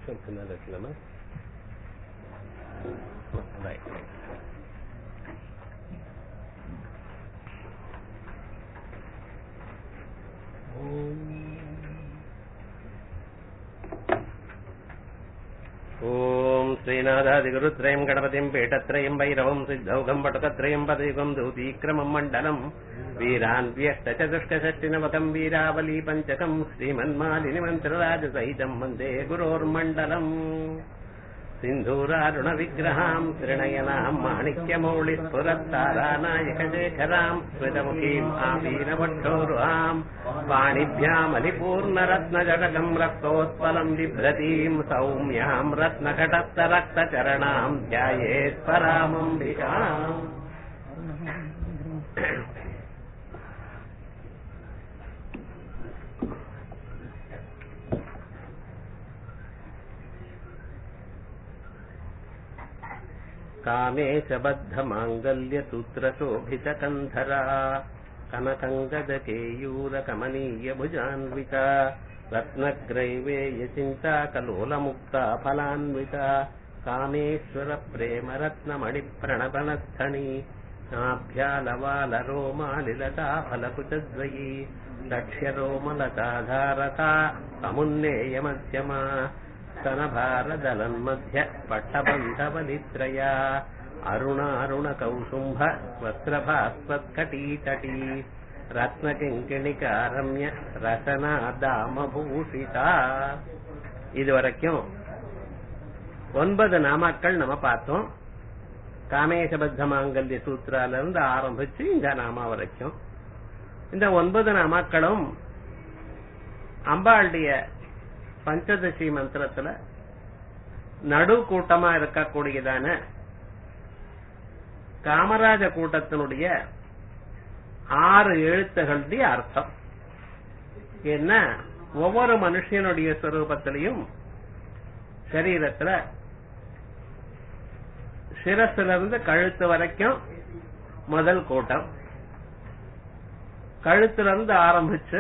Something that is lemon. Right. ॐ श्रीनाथादिगुरुत्रयम् गणपतिम् पीठत्रयम् भैरवम् सिद्धौघम् पटुकत्रयम् पदयुगम् दूतीक्रमम् मण्डलम् वीरान्व्यष्टचतुष्कषष्टिनवकम् वीरावली पञ्चकम् श्रीमन्मालिनिमन्त्रराजसहितम् वन्दे गुरोर्मण्डलम् सिन्धूरारुणविग्रहाम् त्रिणयनाम् माणिक्यमौलिस्फुरत्तारानायकशेखराम् स्मितमुखीम् आवीनवक्षोरुहाम् पाणिभ्यामलिपूर्णरत्नजटकम् रक्तोत्पलम् बिभ्रतीम् सौम्याम् रत्नघटस्थरक्तचरणाम् ध्यायेत्परामम्बिकाम् कामेशबद्धमाङ्गल्यसूत्रशोभितकन्धरा कनकङ्गदकेयूरकमनीयभुजान्विता रत्नग्रैवेयचिन्ता कलोलमुक्ता फलान्विता कामेश्वरप्रेमरत्नमणिप्रणपनस्थणी नाभ्यालवालरोमालिलता फलकुचद्वयी लक्ष्यरोमलताधारता समुन्नेयमध्यमा स्तनभारदलन्मध्य पट्टबन्धवलित्रया अरुणारुणकौसुम्भ वस्त्रभास्वत्कटीतटी ரத்னகிங்கிணிகாரம்ய ரசனா தாமபூஷிதா இது வரைக்கும் ஒன்பது நாமாக்கள் நம்ம பார்த்தோம் காமேசபத்த மாங்கல்ய சூத்திரால இருந்து ஆரம்பிச்சு இந்த நாமா வரைக்கும் இந்த ஒன்பது நாமாக்களும் அம்பாளுடைய பஞ்சதசி மந்திரத்துல நடு கூட்டமா இருக்கக்கூடியதான காமராஜ கூட்டத்தினுடைய ஆறு எழுத்துகளுடைய அர்த்தம் என்ன ஒவ்வொரு மனுஷனுடைய ஸ்வரூபத்திலையும் சரீரத்துல சிரசுல இருந்து கழுத்து வரைக்கும் முதல் கூட்டம் கழுத்துல இருந்து ஆரம்பிச்சு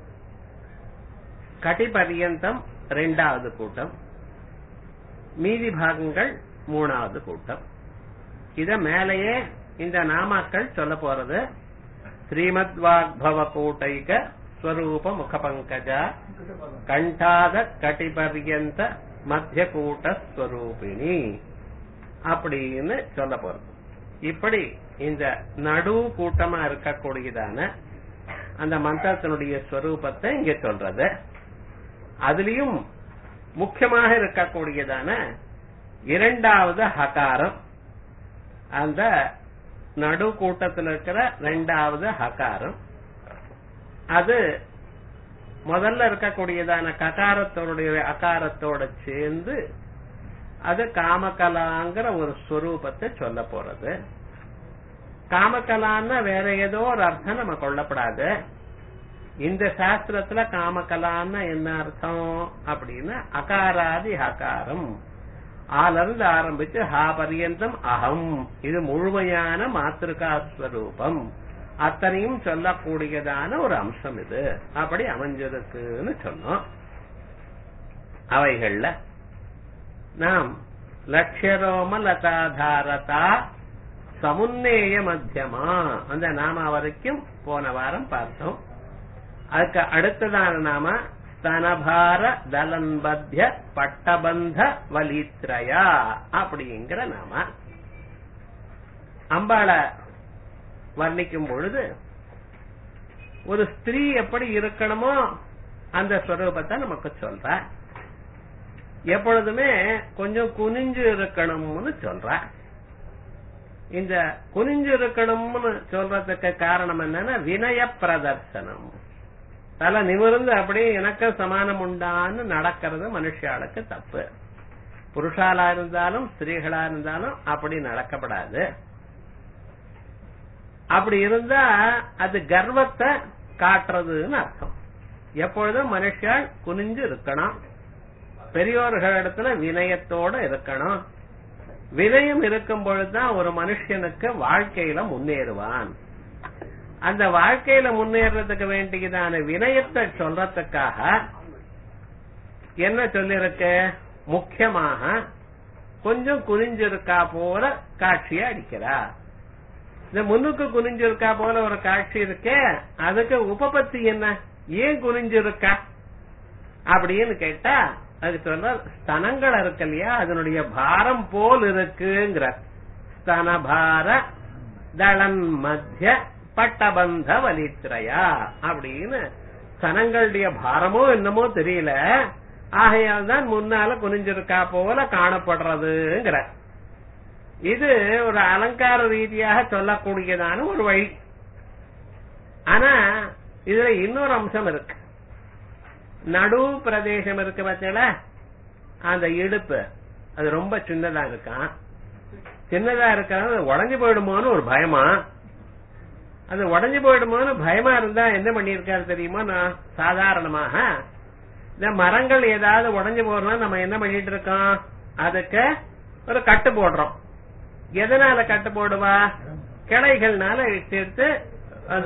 கட்டி பரியந்தம் ரெண்டாவது கூட்டம் மீதி பாகங்கள் மூணாவது கூட்டம் இத மேலேயே இந்த நாமாக்கள் சொல்ல போறது ஸ்ரீமத் வாக்பவ கூட்டைக ஸ்வரூப முகபங்கஜ கண்டாத கட்டிபர்யந்த மத்திய கூட்ட ஸ்வரூபிணி அப்படின்னு சொல்ல போறது இப்படி இந்த நடு கூட்டமா இருக்கக்கூடியதான அந்த மந்திரத்தினுடைய ஸ்வரூபத்தை இங்க சொல்றது அதுலயும் முக்கியமாக இருக்கக்கூடியதான இரண்டாவது ஹகாரம் அந்த நடு கூட்டத்தில் இருக்கிற ரெண்டாவது ஹகாரம் அது முதல்ல இருக்கக்கூடியதான ககாரத்தோடைய அகாரத்தோட சேர்ந்து அது காமகலாங்கிற ஒரு ஸ்வரூபத்தை சொல்ல போறது காமகலான்னா வேற ஏதோ ஒரு அர்த்தம் நம்ம கொள்ளப்படாது இந்த சாஸ்திரத்துல காமகலான்னா என்ன அர்த்தம் அப்படின்னு அகாராதி ஹகாரம் ஆலிருந்து ஆரம்பிச்சு ஹா பரியந்தம் அகம் இது முழுமையான மாத்திருகாஸ்வரூபம் அத்தனையும் சொல்லக்கூடியதான ஒரு அம்சம் இது அப்படி அமைஞ்சிருக்குன்னு சொன்னோம் அவைகள்ல நாம் லட்சியரோம லதாதாரதா சமுன்னேய மத்தியமா அந்த நாம வரைக்கும் போன வாரம் பார்த்தோம் அதுக்கு அடுத்ததான நாம ஸ்தனபார தலன்பத்திய பட்டபந்த வலித்ரயா அப்படிங்கிற நாம அம்பாளை வர்ணிக்கும் பொழுது ஒரு ஸ்திரீ எப்படி இருக்கணுமோ அந்த ஸ்வரூபத்தை நமக்கு சொல்ற எப்பொழுதுமே கொஞ்சம் குனிஞ்சு இருக்கணும்னு சொல்ற இந்த குனிஞ்சு இருக்கணும்னு சொல்றதுக்கு காரணம் என்னன்னா வினய பிரதர்சனம் தலை நிமிர்ந்து அப்படியே எனக்கு சமானம் உண்டான்னு நடக்கிறது மனுஷாளுக்கு தப்பு புருஷாலா இருந்தாலும் ஸ்திரீகளா இருந்தாலும் அப்படி நடக்கப்படாது அப்படி இருந்தா அது கர்வத்தை காட்டுறதுன்னு அர்த்தம் எப்பொழுதும் மனுஷால் குனிஞ்சு இருக்கணும் பெரியோர்களிடத்துல வினயத்தோட இருக்கணும் வினயம் இருக்கும் பொழுதுதான் ஒரு மனுஷனுக்கு வாழ்க்கையில முன்னேறுவான் அந்த வாழ்க்கையில முன்னேறதுக்கு வேண்டியதான வினயத்தை சொல்றதுக்காக என்ன சொல்லிருக்கு முக்கியமாக கொஞ்சம் குனிஞ்சிருக்கா போல காட்சியை அடிக்கிறா இந்த முன்னுக்கு குனிஞ்சிருக்கா போல ஒரு காட்சி இருக்கே அதுக்கு உபபத்தி என்ன ஏன் குனிஞ்சிருக்கா அப்படின்னு கேட்டா அதுக்கு சொல்ற ஸ்தனங்கள் இருக்கு இல்லையா அதனுடைய பாரம் போல் இருக்குங்கிற ஸ்தனபார தளன் மத்திய பட்டபந்த வலித்திரையா அப்படின்னு ஸ்தனங்களுடைய பாரமோ என்னமோ தெரியல ஆகையால் தான் முன்னால குனிஞ்சிருக்கா போல காணப்படுறதுங்கிற இது ஒரு அலங்கார ரீதியாக சொல்லக்கூடியதான ஒரு வழி ஆனா இதுல இன்னொரு அம்சம் இருக்கு நடு பிரதேசம் இருக்கு பார்த்தீங்களா அந்த இடுப்பு அது ரொம்ப சின்னதா இருக்கான் சின்னதா இருக்கிறது உடஞ்சு போயிடுமோன்னு ஒரு பயமா அது உடஞ்சு போயிடுமோன்னு பயமா இருந்தா என்ன பண்ணிருக்காரு தெரியுமா நான் சாதாரணமாக இந்த மரங்கள் ஏதாவது உடஞ்சு போறோம்னா நம்ம என்ன பண்ணிட்டு இருக்கோம் அதுக்கு ஒரு கட்டு போடுறோம் எதனால கட்டு போடுவா கிளைகள்னால சேர்த்து அந்த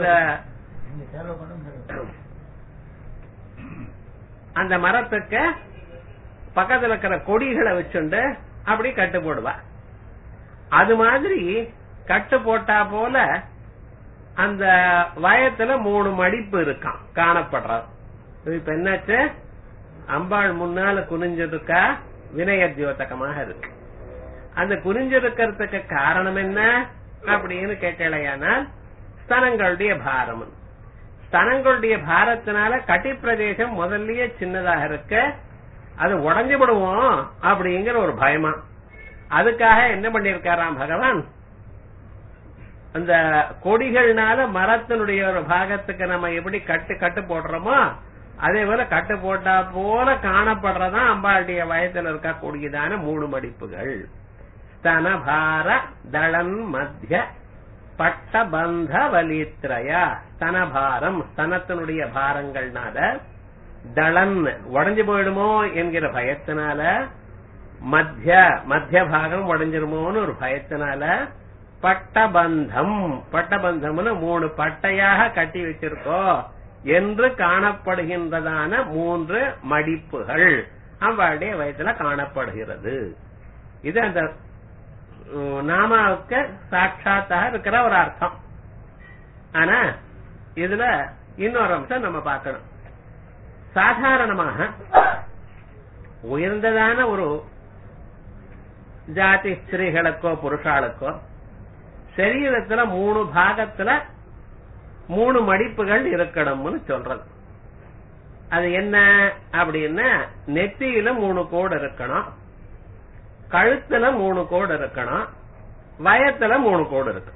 அந்த மரத்துக்கு பக்கத்துல இருக்கிற கொடிகளை வச்சுண்டு அப்படி கட்டு போடுவா அது மாதிரி கட்டு போட்டா போல அந்த வயத்துல மூணு மடிப்பு இருக்கான் காணப்படுறது இப்ப என்னாச்சு அம்பாள் முன்னால குனிஞ்சிருக்கா வினயத்யோதகமாக இருக்கு அந்த குனிஞ்சிருக்கிறதுக்கு காரணம் என்ன அப்படின்னு கேட்டலையானால் ஸ்தனங்களுடைய பாரம் ஸ்தனங்களுடைய பாரத்தினால கட்டி பிரதேசம் முதல்லயே சின்னதாக இருக்க அது உடஞ்சு விடுவோம் அப்படிங்கிற ஒரு பயமா அதுக்காக என்ன பண்ணிருக்காராம் பகவான் அந்த கொடிகள்னால மரத்தினுடைய ஒரு பாகத்துக்கு நம்ம எப்படி கட்டு கட்டு போடுறோமோ அதே போல கட்டு போட்டா போல காணப்படுறதா அம்பாளுடைய வயத்துல இருக்கக்கூடியதான மூணு மடிப்புகள் ஸ்தனபார தளன் மத்திய பட்டபந்த வலித்ரய ஸ்தனபாரம் ஸ்தனத்தினுடைய பாரங்கள்னால தளன் உடஞ்சு போயிடுமோ என்கிற பயத்தினால மத்திய மத்திய பாகம் உடஞ்சிருமோன்னு ஒரு பயத்தினால பட்டபந்தம் பட்டபந்தம்னு மூணு பட்டையாக கட்டி வச்சிருக்கோம் என்று காணப்படுகின்றதான மூன்று மடிப்புகள் அவளுடைய வயசுல காணப்படுகிறது இது அந்த உம், நாமாவுக்கு சாட்சாத்தாக இருக்கிற ஒரு அர்த்தம் ஆனா இதுல இன்னொரு அம்சம் நம்ம பார்க்கணும் சாதாரணமாக உயர்ந்ததான ஒரு ஜாதி ஸ்திரீகளுக்கோ புருஷாளுக்கோ சரீரத்துல மூணு பாகத்துல மூணு மடிப்புகள் இருக்கணும்னு சொல்றது அது என்ன அப்படின்னா நெத்தியில மூணு கோடு இருக்கணும் கழுத்துல மூணு கோடு இருக்கணும் வயத்துல மூணு கோடு இருக்கு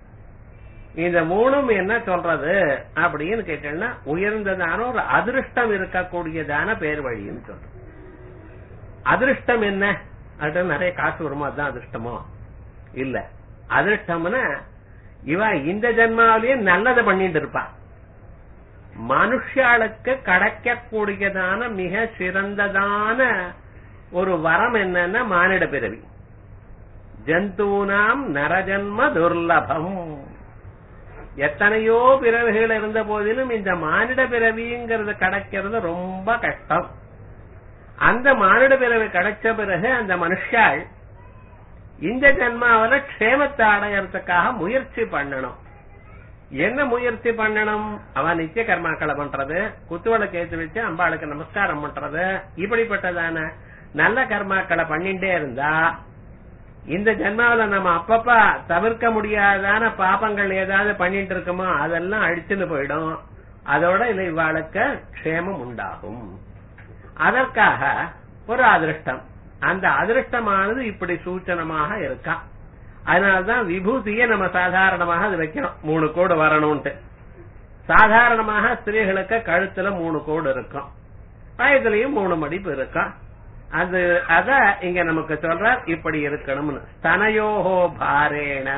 இந்த மூணும் என்ன சொல்றது அப்படின்னு கேட்டீங்கன்னா உயர்ந்ததான ஒரு அதிருஷ்டம் இருக்கக்கூடியதான பேர் வழின்னு சொல்றது அதிருஷ்டம் என்ன அது நிறைய காசு வருமா அதுதான் அதிர்ஷ்டமோ இல்ல அதிர்ஷ்டம்னா இவ இந்த ஜென்மாவிலேயே நல்லதை பண்ணிட்டு இருப்பா மனுஷாளுக்கு கிடைக்கக்கூடியதான மிக சிறந்ததான ஒரு வரம் என்னன்னா மானிட பிறவி ஜந்தூனாம் நரஜன்ம துர்லபம் எத்தனையோ பிறவிகள் இருந்த போதிலும் இந்த மானிட பிறவிங்கிறது கிடைக்கிறது ரொம்ப கஷ்டம் அந்த மானிட பிறவி கிடைச்ச பிறகு அந்த மனுஷாள் இந்த ஜென்மாவில க்ஷேமத்தை அடையறதுக்காக முயற்சி பண்ணணும் என்ன முயற்சி பண்ணணும் அவன் நித்திய கர்மாக்களை பண்றது குத்துவளை ஏத்து வச்சு அம்பாளுக்கு நமஸ்காரம் பண்றது இப்படிப்பட்டதான நல்ல கர்மாக்களை பண்ணிட்டே இருந்தா இந்த ஜென்மாவில நம்ம அப்பப்ப தவிர்க்க முடியாதான பாபங்கள் ஏதாவது பண்ணிட்டு இருக்கோமோ அதெல்லாம் அழிச்சுன்னு போயிடும் அதோட இல்ல இவாளுக்கு க்ஷேமம் உண்டாகும் அதற்காக ஒரு அதிருஷ்டம் அந்த அதிருஷ்டமானது இப்படி சூச்சனமாக இருக்கா அதனாலதான் விபூதியை நம்ம சாதாரணமாக அது வைக்கிறோம் மூணு கோடு வரணும்ட்டு சாதாரணமாக ஸ்திரீகளுக்கு கழுத்துல மூணு கோடு இருக்கும் வயதுலயும் மூணு மடிப்பு இருக்கும் அது அத இங்க நமக்கு சொல்ற இப்படி இருக்கணும்னு ஸ்தனயோகோ பாரேன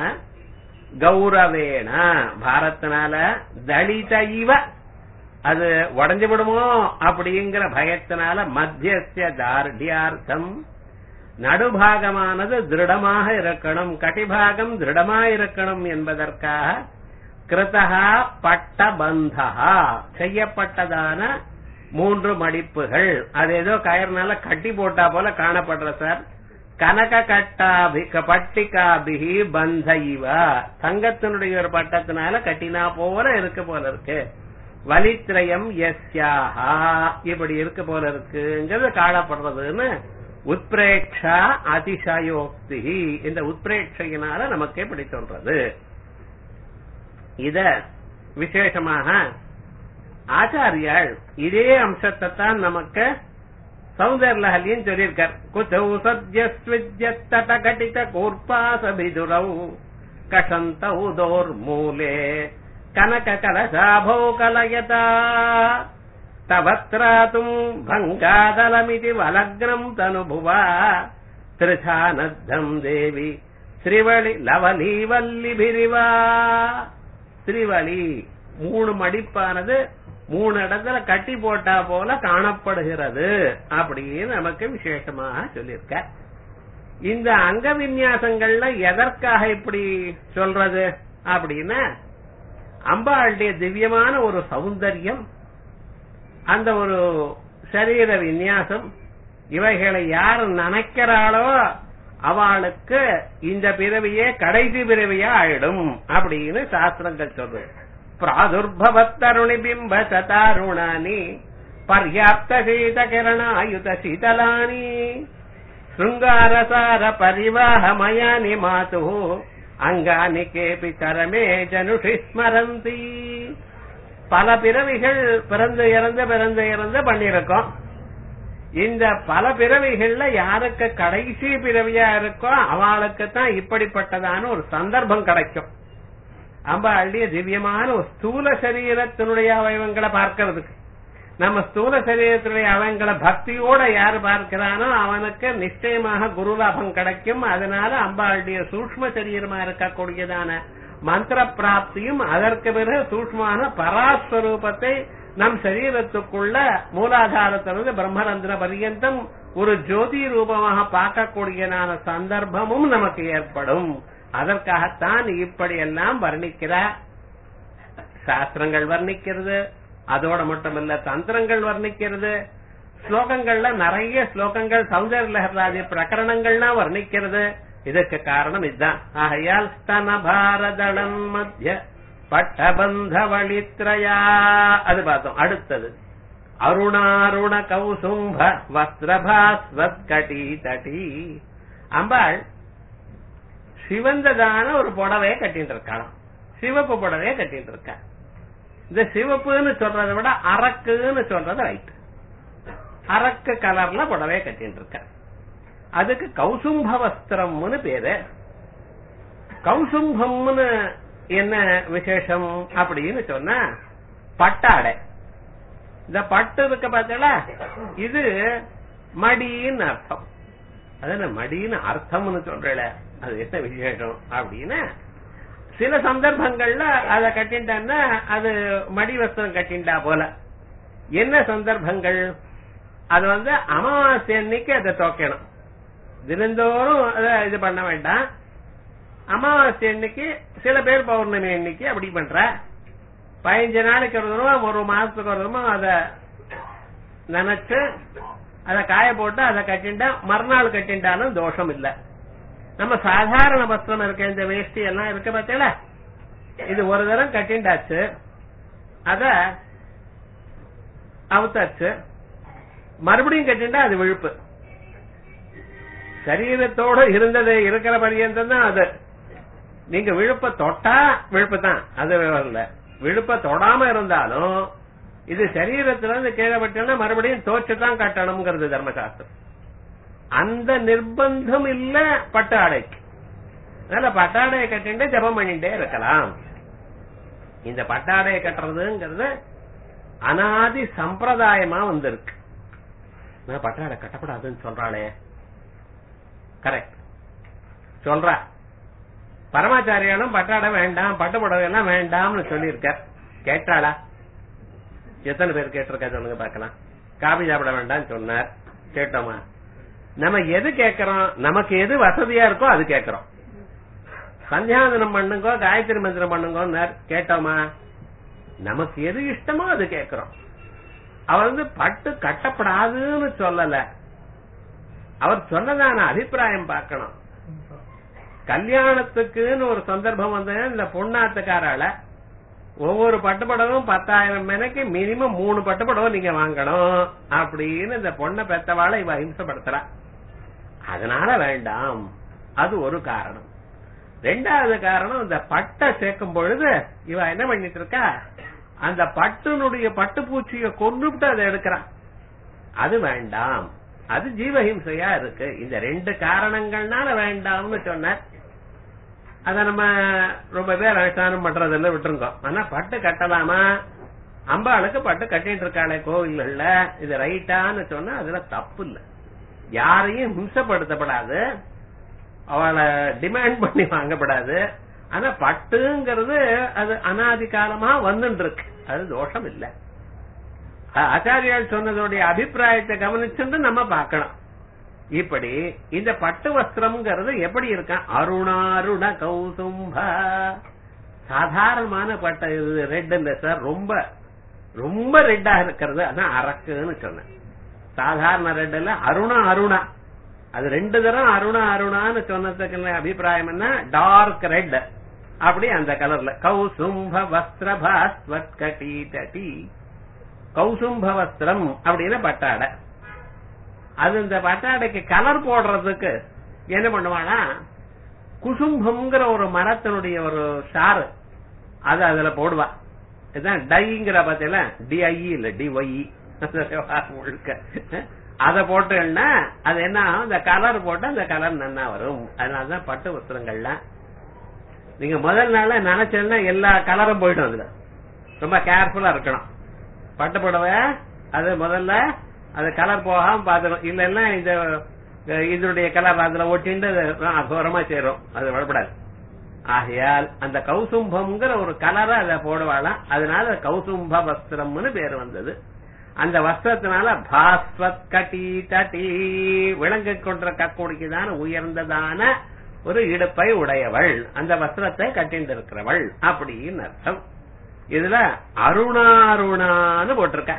கௌரவேன பாரத்தினால தலித இவ அது உடஞ்சு விடுமோ அப்படிங்கிற பயத்தினால மத்தியஸ்ய தார்டியார்த்தம் நடுபாகமானது திருடமாக இருக்கணும் கட்டிபாகம் திருடமாக இருக்கணும் என்பதற்காக கிருதா பட்டபந்தா செய்யப்பட்டதான மூன்று மடிப்புகள் அது ஏதோ கயர்னால கட்டி போட்டா போல காணப்படுற சார் கனக கட்டாபி பட்டிகாபிகி பந்த இவ தங்கத்தினுடைய ஒரு பட்டத்தினால கட்டினா போல இருக்கு போல இருக்கு வலித்ரயம் எஸ்யாஹா இப்படி இருக்கு போல இருக்குங்கிறது காணப்படுறதுன்னு உத்பிரேக்ஷா அதிசயோக்தி இந்த உத்பிரேட்சையினால நமக்கு இப்படி சொல்றது இத விசேஷமாக ஆச்சாரியாள் இதே அம்சத்தை தான் நமக்கு சௌந்தர்லஹலியும் சொல்லியிருக்கார் குச்சௌ சத்யஸ்வித்யத்தட கட்டித கூர்ப்பாசபிதுரௌ கஷந்தௌ தோர்மூலே கனக கலசாபோ கலயதா தவத்ராத்தும் பங்காதலமிதி வலக்னம் தனுபுவா திருச்சானத்தம் தேவி ஸ்ரீவழி லவலி வல்லிபிரிவா ஸ்ரீவழி மூணு மடிப்பானது மூணு இடத்துல கட்டி போட்டா போல காணப்படுகிறது அப்படின்னு நமக்கு விசேஷமாக சொல்லியிருக்க இந்த அங்க விநியாசங்கள்ல எதற்காக இப்படி சொல்றது அப்படின்னா அம்பாளுடைய திவ்யமான ஒரு சௌந்தரியம் அந்த ஒரு சரீர விநியாசம் இவைகளை யார் நினைக்கிறாளோ அவளுக்கு இந்த பிறவியே கடைசி பிறவியா ஆயிடும் அப்படின்னு சாஸ்திரங்கள் சொல்றது பிராதுர்பவத்தருணி பிம்ப சதாருணானி பர்யாப்த சீத கிரணாயுத சீதலானி శృంగారసార పరివాహమయాని మాతు அங்கானி கேபி கரமே ஜனுஷி ஸ்மரந்தி பல பிறவிகள் பிறந்து இறந்து பிறந்து இறந்து பண்ணிருக்கோம் இந்த பல பிறவிகள்ல யாருக்கு கடைசி பிறவியா இருக்கோ அவளுக்கு தான் இப்படிப்பட்டதான ஒரு சந்தர்ப்பம் கிடைக்கும் அம்பாளுடைய திவ்யமான ஒரு ஸ்தூல சரீரத்தினுடைய அவயவங்களை பார்க்கறதுக்கு நம்ம ஸ்தூல சரீரத்தினுடைய அவங்களை பக்தியோட யார் பார்க்கிறானோ அவனுக்கு நிச்சயமாக குருலாபம் கிடைக்கும் அதனால அம்பாளுடைய சூக்ம சரீரமா இருக்கக்கூடியதான மந்திர பிராப்தியும் அதற்கு பிறகு சூக்மமான பராஸ்வரூபத்தை நம் சரீரத்துக்குள்ள மூலாதாரத்திலிருந்து பிரம்மரந்திர பரியந்தம் ஒரு ஜோதி ரூபமாக பார்க்கக்கூடியதான சந்தர்ப்பமும் நமக்கு ஏற்படும் அதற்காகத்தான் இப்படி எல்லாம் வர்ணிக்கிறார் சாஸ்திரங்கள் வர்ணிக்கிறது அதோட மட்டுமல்ல தந்திரங்கள் வர்ணிக்கிறது ஸ்லோகங்கள்ல நிறைய ஸ்லோகங்கள் சௌந்தர் லஹர்லாதி பிரகரணங்கள்லாம் வர்ணிக்கிறது இதுக்கு காரணம் இதுதான் ஆகையால் ஸ்தன பாரதளம் மத்திய பட்டபந்த வழித்ரயா அது பார்த்தோம் அடுத்தது அருணாருண கௌசும்ப வஸ்திரபாஸ்வத் கட்டி தட்டி அம்பாள் சிவந்ததான ஒரு புடவைய கட்டிட்டு இருக்காளாம் சிவப்பு புடவைய கட்டிட்டு இருக்கா இந்த சிவப்புன்னு சொல்றதை விட அரக்குன்னு சொல்றது ரைட் அரக்கு கலர்ல புடவைய கட்டிட்டு இருக்க அதுக்கு கௌசும்ப வஸ்திரம்னு பேரு கௌசும்பம்னு என்ன விசேஷம் அப்படின்னு சொன்னா பட்டாடை இந்த பட்டு இருக்க பார்த்தா இது மடின்னு அர்த்தம் அது என்ன மடின்னு அர்த்தம்னு சொல்றல அது என்ன விசேஷம் அப்படின்னா சில சந்தர்ப்பங்கள்ல அத கட்டிட்டான்னா அது மடி வஸ்திரம் கட்டிண்டா போல என்ன சந்தர்ப்பங்கள் அது வந்து அமாவாசை அன்னைக்கு அதை துவைக்கணும் தினந்தோறும் அதை இது பண்ண வேண்டாம் அமாவாசை அன்னைக்கு சில பேர் பௌர்ணமி அன்னைக்கு அப்படி பண்ற பதினஞ்சு நாளைக்கு ஒரு தடவை ஒரு மாசத்துக்கு ஒரு தடவை அதை நினைச்சு அதை காய போட்டு அதை கட்டிண்டா மறுநாள் கட்டிண்டாலும் தோஷம் இல்ல நம்ம சாதாரண வஸ்திரம் இருக்க இந்த வேஷ்டி எல்லாம் இருக்கு பார்த்தீங்களா இது ஒரு தரம் கட்டிண்டாச்சு அத அவுத்தாச்சு மறுபடியும் கட்டிண்டா அது விழுப்பு சரீரத்தோட இருந்தது இருக்கிற பரியந்தம் தான் அது நீங்க விழுப்ப தொட்டா விழுப்பு தான் அது வரல விழுப்ப தொடாம இருந்தாலும் இது சரீரத்துல இருந்து கீழே விட்டோம்னா மறுபடியும் தோச்சு தான் கட்டணுங்கிறது தர்மசாஸ்திரம் அந்த நிர்பந்தம் இல்ல பட்டாடைக்கு அதனால பட்டாடையை கட்டிட்டு ஜபம் பண்ணிட்டே இருக்கலாம் இந்த பட்டாடையை கட்டுறதுங்கிறது அனாதி சம்பிரதாயமா வந்திருக்கு நான் பட்டாடை கட்டக்கூடாதுன்னு சொல்றாளே கரெக்ட் சொல்றா பரமாச்சாரியாலும் பட்டாடை வேண்டாம் பட்டு புடவை எல்லாம் வேண்டாம்னு சொல்லியிருக்க கேட்டாளா எத்தனை பேர் கேட்டிருக்கா சொல்லுங்க பாக்கலாம் காபி சாப்பிட வேண்டாம்னு சொன்னார் கேட்டோமா நம்ம எது கேட்கறோம் நமக்கு எது வசதியா இருக்கோ அது கேட்கறோம் சந்தியாவந்தனம் பண்ணுங்க காயத்ரி மந்திரம் பண்ணுங்க கேட்டோமா நமக்கு எது இஷ்டமோ அது கேட்கறோம் அவர் வந்து பட்டு கட்டப்படாதுன்னு சொல்லல அவர் சொன்னதான அபிப்பிராயம் பார்க்கணும் கல்யாணத்துக்குன்னு ஒரு சந்தர்ப்பம் வந்து இந்த பொண்ணாத்துக்காரால ஒவ்வொரு பட்டுப்படவும் பத்தாயிரம் மேனைக்கு மினிமம் மூணு பட்டுப்படவும் நீங்க வாங்கணும் அப்படின்னு இந்த பொண்ணை பெத்தவாளை இவ அஹிம்சப்படுத்துறா அதனால வேண்டாம் அது ஒரு காரணம் ரெண்டாவது காரணம் இந்த பட்டை சேர்க்கும் பொழுது இவ என்ன பண்ணிட்டு இருக்கா அந்த பட்டுனுடைய பட்டுப்பூச்சிய கொண்டுட்டு அதை எடுக்கிறான் அது வேண்டாம் அது ஜீவஹிம்சையா இருக்கு இந்த ரெண்டு காரணங்கள்னால வேண்டாம்னு சொன்னார் அத நம்ம ரொம்ப பேர் அனுஷ்டானம் பண்றதில்ல விட்டுருக்கோம் ஆனா பட்டு கட்டலாமா அம்பாளுக்கு பட்டு கட்டிட்டு இருக்காளே கோவில்கள்ல இது ரைட்டான்னு சொன்னா அதுல தப்பு இல்ல யாரையும் ஹிம்சப்படுத்தப்படாது அவளை டிமாண்ட் பண்ணி வாங்கப்படாது ஆனா பட்டுங்கிறது அது அனாதி காலமா வந்துட்டு இருக்கு அது தோஷம் இல்ல ஆச்சாரியால் சொன்னதோடைய அபிப்பிராயத்தை கவனிச்சுட்டு நம்ம பார்க்கணும் இப்படி இந்த பட்டு வஸ்திரம்ங்கிறது எப்படி இருக்கான் அருணாருண கௌசும்ப சாதாரணமான பட்டை இது ரெட் இல்ல சார் ரொம்ப ரொம்ப ரெட்டா இருக்கிறது அதான் அரக்குன்னு சொன்னேன் சாதாரண ரெட் இல்ல அருணா அருணா அது ரெண்டு தரம் அருணா அருணான்னு சொன்னதுக்கு அபிப்பிராயம் என்ன டார்க் ரெட் அப்படி அந்த கலர்ல கௌசும்ப வஸ்திரபாஸ்வத்கடீதடி கௌசும்ப வஸ்திரம் அப்படின்னு பட்டாடை அது இந்த பட்டாடைக்கு கலர் போடுறதுக்கு என்ன பண்ணுவானா குசும்பம்ங்கிற ஒரு மரத்தினுடைய ஒரு சாறு அது அதுல போடுவா இதுதான் டைங்கிற பார்த்தீங்களா டிஐ இல்ல டிஒய் முழுக்க அத போட்டேன்னா அது என்ன ஆகும் இந்த கலர் போட்டா அந்த கலர் நன்னா வரும் அதனாலதான் பட்டு வஸ்திரங்கள்லாம் நீங்க முதல் நாள்ல நினைச்சேன்னா எல்லா கலரும் போயிடும் அதுல ரொம்ப கேர்ஃபுல்லா இருக்கணும் பட்டு புடவை அது முதல்ல அது கலர் போகாம பாத்துரும் இல்லன்னா இந்த இதனுடைய கலர் அதுல ஒட்டிண்டு அகோரமா சேரும் அது விடப்படாது ஆகையால் அந்த கௌசும்பம்ங்கிற ஒரு கலரை அதை போடுவாளாம் அதனால கௌசும்ப வஸ்திரம்னு பேர் வந்தது அந்த வஸ்திரத்தினால பாஸ்வத் கட்டி தட்டி விளங்க கொண்டிருக்கக்கூடியதான உயர்ந்ததான ஒரு இடுப்பை உடையவள் அந்த வஸ்திரத்தை கட்டிண்டு இருக்கிறவள் அப்படின்னு அர்த்தம் இதுல அருணாருணான்னு போட்டிருக்க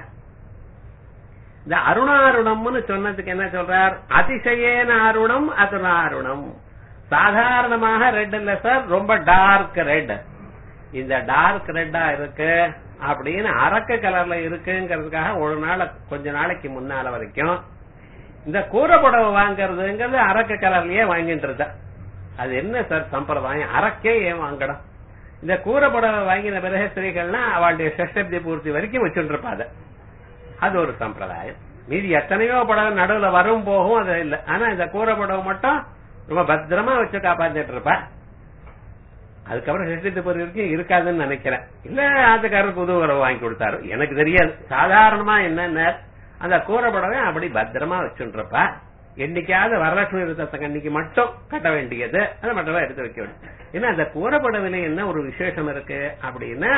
இந்த அருணாருணம்னு சொன்னதுக்கு என்ன சொல்றார் அதிசயேன அருணம் அதுனாருணம் சாதாரணமாக ரெட் இல்ல சார் ரொம்ப டார்க் ரெட் இந்த டார்க் ரெட்டா இருக்கு அப்படின்னு அரக்க கலர்ல இருக்குங்கிறதுக்காக ஒரு நாள் கொஞ்ச நாளைக்கு முன்னால வரைக்கும் இந்த கூரை புடவை வாங்குறதுங்கிறது அரக்க கலர்லயே வாங்கிட்டு இருந்தா அது என்ன சார் சம்பிரதாயம் அரக்கே ஏன் வாங்கணும் இந்த கூரை புடவை வாங்கின பிறகு ஸ்திரீகள்னா அவளுடைய சஷ்டப்தி பூர்த்தி வரைக்கும் வச்சுட்டு இருப்பாத அது ஒரு சம்பிரதாயம் மீதி எத்தனையோ புடவை நடுவுல வரும் போகும் அது இல்ல ஆனா இந்த கூரை புடவை மட்டும் ரொம்ப பத்திரமா வச்சு காப்பாத்திட்டு இருப்பா அதுக்கப்புறம் சஷ்டப்தி பூர்த்தி வரைக்கும் இருக்காதுன்னு நினைக்கிறேன் இல்ல ஆத்துக்காரர் புது உறவு வாங்கி கொடுத்தாரு எனக்கு தெரியாது சாதாரணமா என்னென்ன அந்த கூரை புடவை அப்படி பத்திரமா வச்சுட்டு இருப்பா என்னைக்காவது வரலட்சுமி விரதத்துக்கு அன்னைக்கு மட்டும் கட்ட வேண்டியது அதை மட்டும் எடுத்து வைக்க வேண்டியது ஏன்னா அந்த கூறப்படவில்லை என்ன ஒரு விசேஷம் இருக்கு அப்படின்னா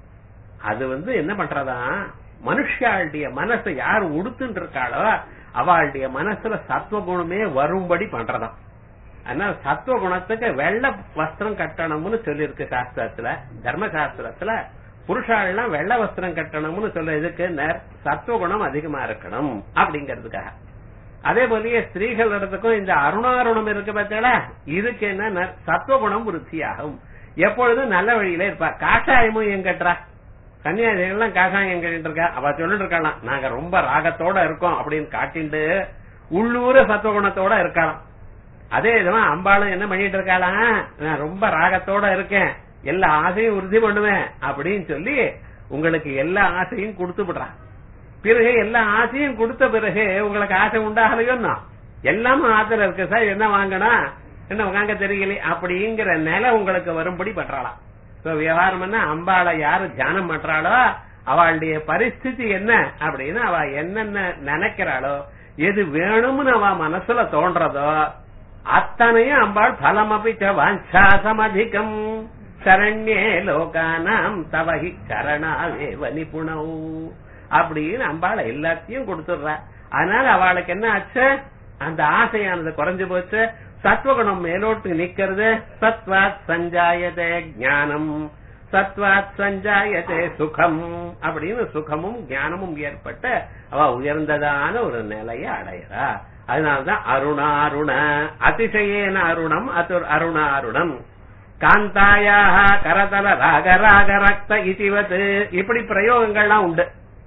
அது வந்து என்ன பண்றதா மனுஷாளுடைய மனசை யார் உடுத்துட்டு இருக்காளோ அவளுடைய மனசுல சத்துவகுணமே வரும்படி பண்றதாம் அதனால சத்துவ குணத்துக்கு வெள்ள வஸ்திரம் கட்டணும்னு சொல்லியிருக்கு சாஸ்திரத்துல தர்ம சாஸ்திரத்துல புருஷாள்லாம் வெள்ள வஸ்திரம் கட்டணும்னு சொல்ல எதுக்கு சத்துவகுணம் அதிகமா இருக்கணும் அப்படிங்கறதுக்காக அதே போலயே ஸ்திரீகள் இடத்துக்கும் இந்த அருணாருணம் இருக்கு பார்த்தீங்களா இதுக்கு என்ன சத்துவகுணம் விருத்தியாகும் எப்பொழுதும் நல்ல வழியில இருப்பா காஷாயமும் எங்க கட்டுறா கன்னியாதிகள்லாம் காஷாயம் எங்க இருக்கா அவ சொல்லிட்டு இருக்கலாம் நாங்க ரொம்ப ராகத்தோட இருக்கோம் அப்படின்னு காட்டிண்டு உள்ளூர சத்துவகுணத்தோட இருக்கலாம் அதே விதமா அம்பாளும் என்ன பண்ணிட்டு இருக்காளாம் நான் ரொம்ப ராகத்தோட இருக்கேன் எல்லா ஆசையும் உறுதி பண்ணுவேன் அப்படின்னு சொல்லி உங்களுக்கு எல்லா ஆசையும் கொடுத்து விடுறான் பிறகு எல்லா ஆசையும் கொடுத்த பிறகு உங்களுக்கு ஆசை உண்டாகலையோ எல்லாமும் ஆத்துல இருக்கு சார் என்ன வாங்கணும் என்ன வாங்க தெரியல அப்படிங்கிற நிலை உங்களுக்கு வரும்படி பண்றாளாம் சோ விவகாரம் என்ன அம்பாளை யாரு தியானம் பண்றாளோ அவளுடைய பரிஸ்திதி என்ன அப்படின்னு அவ என்னென்ன நினைக்கிறாளோ எது வேணும்னு அவ மனசுல தோன்றதோ அத்தனையும் அம்பாள் பலமபிச்ச வாஞ்சாசமதிகம் சரண்யே லோகானாம் தவகி சரணாவேவ நிபுணவு அப்படின்னு அம்பாளை எல்லாத்தையும் கொடுத்துடுறா அதனால அவளுக்கு என்ன ஆச்சு அந்த ஆசையானது குறைஞ்சு போச்சு சத்வகுணம் மேலோட்டு நிக்கிறது சத்வாத் சஞ்சாயதே ஞானம் சத்வாத் சஞ்சாயத்தே சுகம் அப்படின்னு சுகமும் ஞானமும் ஏற்பட்ட அவ உயர்ந்ததான ஒரு நிலையை அடையறா அதனாலதான் அருணாருண அதிசயேன அருணம் அதுர் அருணாருணம் காந்தாயாக கரதல ராக ராக ரக்த இதிவது இப்படி பிரயோகங்கள்லாம் உண்டு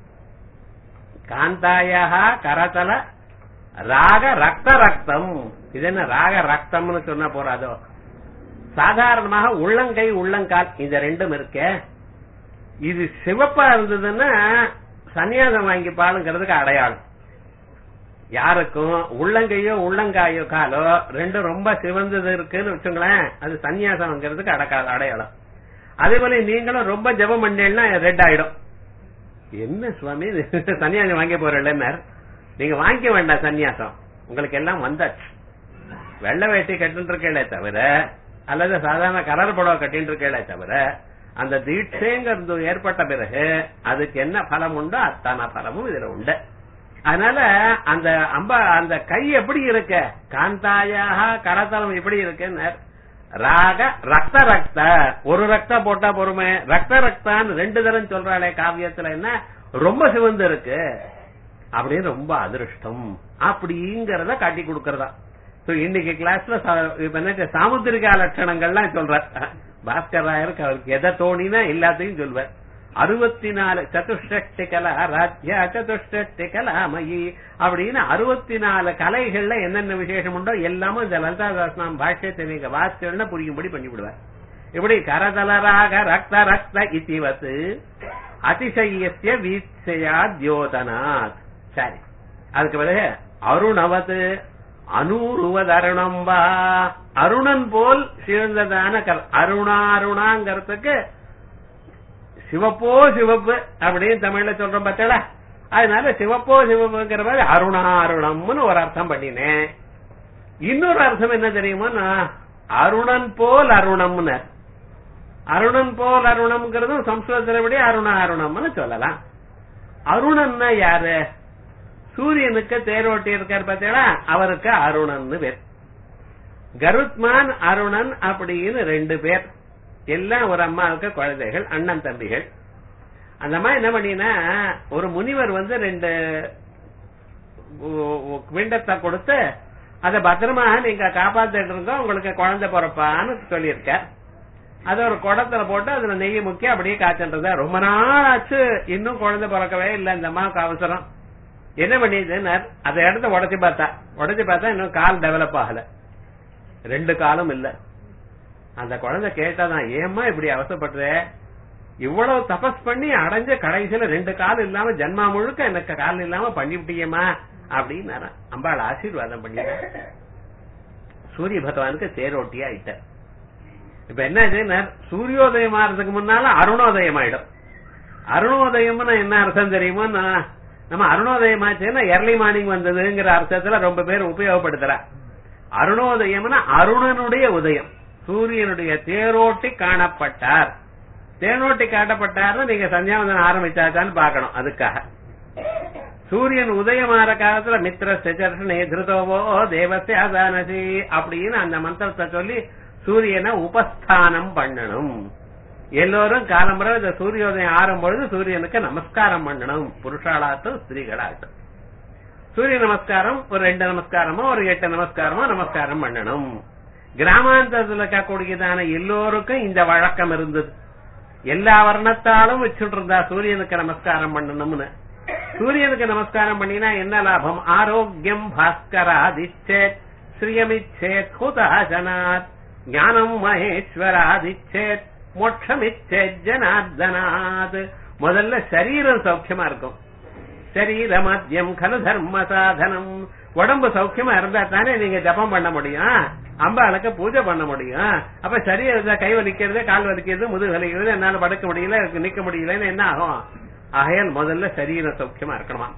காந்தாயாக கரதல ராக ரக்த ரக்தம் இது என்ன ராக ரக்தம்னு சொன்ன போறாதோ சாதாரணமாக உள்ளங்கை உள்ளங்கால் இந்த ரெண்டும் இருக்க இது சிவப்பா இருந்ததுன்னா சன்னியாசம் வாங்கி பாருங்கிறதுக்கு அடையாளம் யாருக்கும் உள்ளங்கையோ உள்ளங்காயோ காலோ ரெண்டும் ரொம்ப சிவந்தது இருக்குன்னு வச்சுங்களேன் அது சன்னியாசம்ங்கிறதுக்கு அடக்கா அடையாளம் அதே போல நீங்களும் ரொம்ப ஜபம் பண்ணீங்கன்னா ரெட் ஆயிடும் என்ன சுவாமி இது சன்னியாசம் வாங்க போறேன் நீங்க வாங்கிக்க வேண்டாம் சன்னியாசம் உங்களுக்கு எல்லாம் வந்தாச்சு வெள்ளை வேட்டி கட்டிட்டு இருக்கே தவிர அல்லது சாதாரண கலர் புடவை கட்டிட்டு இருக்கே தவிர அந்த தீட்சைங்கிறது ஏற்பட்ட பிறகு அதுக்கு என்ன பலம் உண்டோ அத்தனை பலமும் இதுல உண்டு அதனால அந்த அம்பா அந்த கை எப்படி இருக்க காந்தாயாக கரத்தலம் எப்படி இருக்குன்னு ராக ரக்த ரக்த ஒரு ரக்த போட்டா பொறுமை ரக்த ரக்தான்னு ரெண்டு தரம் சொல்றாளே காவியத்துல என்ன ரொம்ப சிவந்து இருக்கு அப்படின்னு ரொம்ப அதிருஷ்டம் அப்படிங்கறத காட்டி கொடுக்கறதா So, இன்னைக்கு கிளாஸ்ல இப்ப என்ன சாமுத்திரிகா லட்சணங்கள்லாம் சொல்ற பாஸ்கர் ராயருக்கு அவருக்கு எதை தோணினா எல்லாத்தையும் சொல்வார் அறுபத்தி நாலு சதுஷ்டி கலா ராஜ்யா சதுஷ்டி கலாமயி அப்படின்னு அறுபத்தி நாலு கலைகள்ல என்னென்ன விசேஷம் உண்டோ எல்லாமும் இந்த லலிதா தாஸ்நாம் பாஷ்யத்தை நீங்க வாசிச்சோன்னா புரியும்படி பண்ணி விடுவார் இப்படி கரதலராக ரக்த ரக்த இத்திவத்து அதிசயசிய வீச்சயா தியோதனாத் சரி அதுக்கு பிறகு அருணவது அனூருவது அருணம் வா அருணன் போல் சிறந்ததான கல் அருணாருணாங்கிறதுக்கு சிவப்போ சிவப்பு அப்படின்னு தமிழ்ல சொல்றோம் பார்த்தா அதனால சிவப்போ சிவப்புங்கிற மாதிரி அருணாருணம்னு ஒரு அர்த்தம் பண்ணினேன் இன்னொரு அர்த்தம் என்ன தெரியுமா அருணன் போல் அருணம்னு அருணன் போல் அருணம்ங்கிறதும் சம்ஸ்கிருதத்துல விட அருண அருணம்னு சொல்லலாம் அருணன்னா யாரு சூரியனுக்கு தேரோட்டி இருக்கார் பார்த்தீங்களா அவருக்கு அருணன்னு பேர் கருத்மான் அருணன் அப்படின்னு ரெண்டு பேர் எல்லாம் ஒரு அம்மாவுக்கு குழந்தைகள் அண்ணன் தம்பிகள் அந்த அம்மா என்ன பண்ணினா ஒரு முனிவர் வந்து ரெண்டு விண்டத்தை கொடுத்து அதை பத்திரமா நீங்க காப்பாத்திட்டு இருந்தோம் உங்களுக்கு குழந்தை பிறப்பான்னு சொல்லியிருக்க அத ஒரு குடத்துல போட்டு அதுல நெய்யை முக்கி அப்படியே காய்ச்சன்றத ரொம்ப நாள் ஆச்சு இன்னும் குழந்தை பிறக்கவே இல்லை இந்த அம்மாவுக்கு அவசரம் என்ன பண்ணிது அதை இடத்த உடச்சு பார்த்தா உடச்சு பார்த்தா இன்னும் கால் டெவலப் ஆகல ரெண்டு காலும் இல்ல அந்த குழந்தை கேட்டாதான் ஏமா இப்படி அவசரப்படுற இவ்வளவு தபஸ் பண்ணி அடைஞ்ச கடைசியில ரெண்டு கால் இல்லாம ஜன்மா முழுக்க எனக்கு கால் இல்லாம பண்ணிவிட்டியம்மா அப்படின்னு அம்பாள் ஆசீர்வாதம் பண்ணி சூரிய பகவானுக்கு தேரோட்டி ஆயிட்ட இப்ப என்ன சூரியோதயம் ஆறதுக்கு முன்னால அருணோதயம் ஆயிடும் அருணோதயம்னா என்ன அர்த்தம் தெரியுமோ நம்ம அருணோதயம் ஆச்சுன்னா எர்லி மார்னிங் வந்ததுங்கிற அர்த்தத்துல ரொம்ப பேர் உபயோகப்படுத்துறா அருணோதயம்னா அருணனுடைய உதயம் சூரியனுடைய தேரோட்டி காணப்பட்டார் தேரோட்டி காட்டப்பட்டார்னு நீங்க சந்தியாவந்தனம் ஆரம்பிச்சாச்சான்னு பாக்கணும் அதுக்காக சூரியன் உதயமாற காலத்துல மித்திர சச்சர்ஷனே திருதோவோ தேவஸ்ய அதானசி அப்படின்னு அந்த மந்திரத்தை சொல்லி சூரியனை உபஸ்தானம் பண்ணணும் எல்லோரும் காலம்புற இந்த சூரியோதயம் ஆறும் பொழுது சூரியனுக்கு நமஸ்காரம் பண்ணணும் புருஷாளாட்டும் ஸ்திரீகளாட்டும் சூரிய நமஸ்காரம் ஒரு ரெண்டு நமஸ்காரமோ ஒரு எட்டு நமஸ்காரமோ நமஸ்காரம் பண்ணணும் கிராமாந்தரத்தில் இருக்கக்கூடியதான எல்லோருக்கும் இந்த வழக்கம் இருந்தது எல்லா வர்ணத்தாலும் வச்சுட்டு இருந்தா சூரியனுக்கு நமஸ்காரம் பண்ணணும்னு சூரியனுக்கு நமஸ்காரம் பண்ணினா என்ன லாபம் ஆரோக்கியம் பாஸ்கராதிச்சேத் ஸ்ரீயமிச்சேத் ஹுதாசனாத் ஞானம் மகேஸ்வராதிச்சேத் மோட்சமிச்சேத் ஜனார்தனாத் முதல்ல சரீரம் சௌக்கியமா இருக்கும் சரீர மத்தியம் கலு தர்ம சாதனம் உடம்பு சௌக்கியமா இருந்தா தானே நீங்க ஜபம் பண்ண முடியும் அம்பாளுக்கு பூஜை பண்ண முடியும் அப்ப சரீரத்தை கை வலிக்கிறது கால் வலிக்கிறது முதுகு வலிக்கிறது என்னால படுக்க முடியல நிக்க முடியலன்னு என்ன ஆகும் ஆகையால் முதல்ல சரீர சௌக்கியமா இருக்கணுமா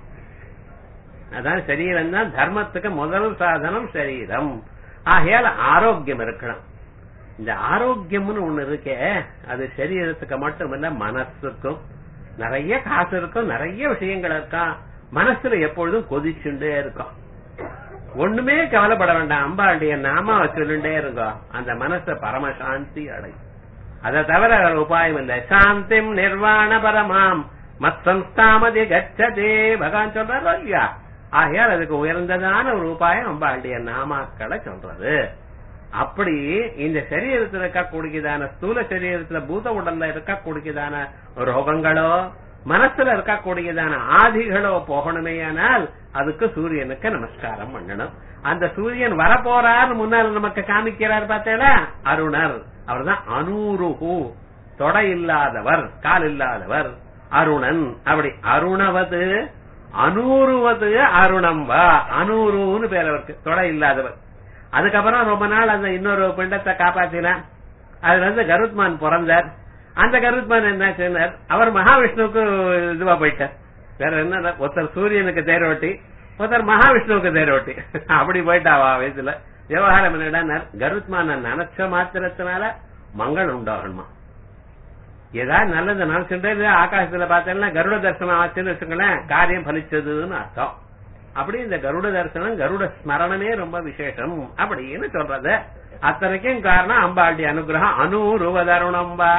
அதான் சரீரம் தான் தர்மத்துக்கு முதல் சாதனம் சரீரம் ஆகையால் ஆரோக்கியம் இருக்கணும் இந்த ஆரோக்கியம்னு ஒண்ணு இருக்கே அது சரீரத்துக்கு மட்டும் இல்ல மனசுக்கும் நிறைய காசு இருக்கும் நிறைய விஷயங்கள் இருக்கும் மனசுல எப்பொழுதும் கொதிச்சுட்டே இருக்கும் ஒண்ணுமே கவலைப்பட வேண்டாம் அம்பாளுடைய நாமாவை சொல்லிட்டே இருக்கும் அந்த மனச பரமசாந்தி அடையும் அதை தவிர வேற உபாயம் இல்ல சாந்திம் நிர்வாண பரமாம் மத்சம்ஸ்தாமதி கச்சதே பகவான் சொல்றாரோ இல்லையா ஆகையால் அதுக்கு உயர்ந்ததான ஒரு உபாயம் அம்பாளுடைய நாமாக்களை சொல்றது அப்படி இந்த சரீரத்தில் இருக்கக்கூடியதான ஸ்தூல சரீரத்துல பூத உடல்ல இருக்கக்கூடியதான ரோகங்களோ மனசுல இருக்கக்கூடியதான ஆதிகளோ போகணுமேயானால் அதுக்கு சூரியனுக்கு நமஸ்காரம் பண்ணணும் அந்த சூரியன் வரப்போறார் முன்னால் நமக்கு காமிக்கிறார் பார்த்தேடா அருணர் அவர்தான் அனூருகு தொடை இல்லாதவர் கால் இல்லாதவர் அருணன் அப்படி அருணவது அனூருவது அருணம் வா அனூருன்னு பேர் அவருக்கு தொடை இல்லாதவர் அதுக்கப்புறம் ரொம்ப நாள் அந்த இன்னொரு பிண்டத்தை காப்பாத்தினார் அதுல இருந்து கருத்மான் பிறந்தார் அந்த கருத்மான் என்ன சொன்னார் அவர் மகாவிஷ்ணுவுக்கு இதுவா போயிட்டார் வேற என்ன ஒருத்தர் சூரியனுக்கு தேரோட்டி ஒருத்தர் மகாவிஷ்ணுவுக்கு தேரோட்டி அப்படி போயிட்டாவா வயசுல விவகாரம் என்னடா கருத்மான நினைச்ச மாத்திரத்தினால மங்கள் உண்டாகணுமா ஏதாவது நல்லது நினைச்சுட்டு ஆகாசத்துல பார்த்தேன்னா கருட தரிசனம் ஆச்சுன்னு வச்சுங்களேன் காரியம் பலிச்சதுன்னு அர்த்தம் அப்படி இந்த கருட தரிசனம் கருட ஸ்மரணமே ரொம்ப விசேஷம் அப்படின்னு சொல்றது அத்தனைக்கும் காரணம் அம்பாளுடைய அனுகிரகம் அனூருவதருணம்பா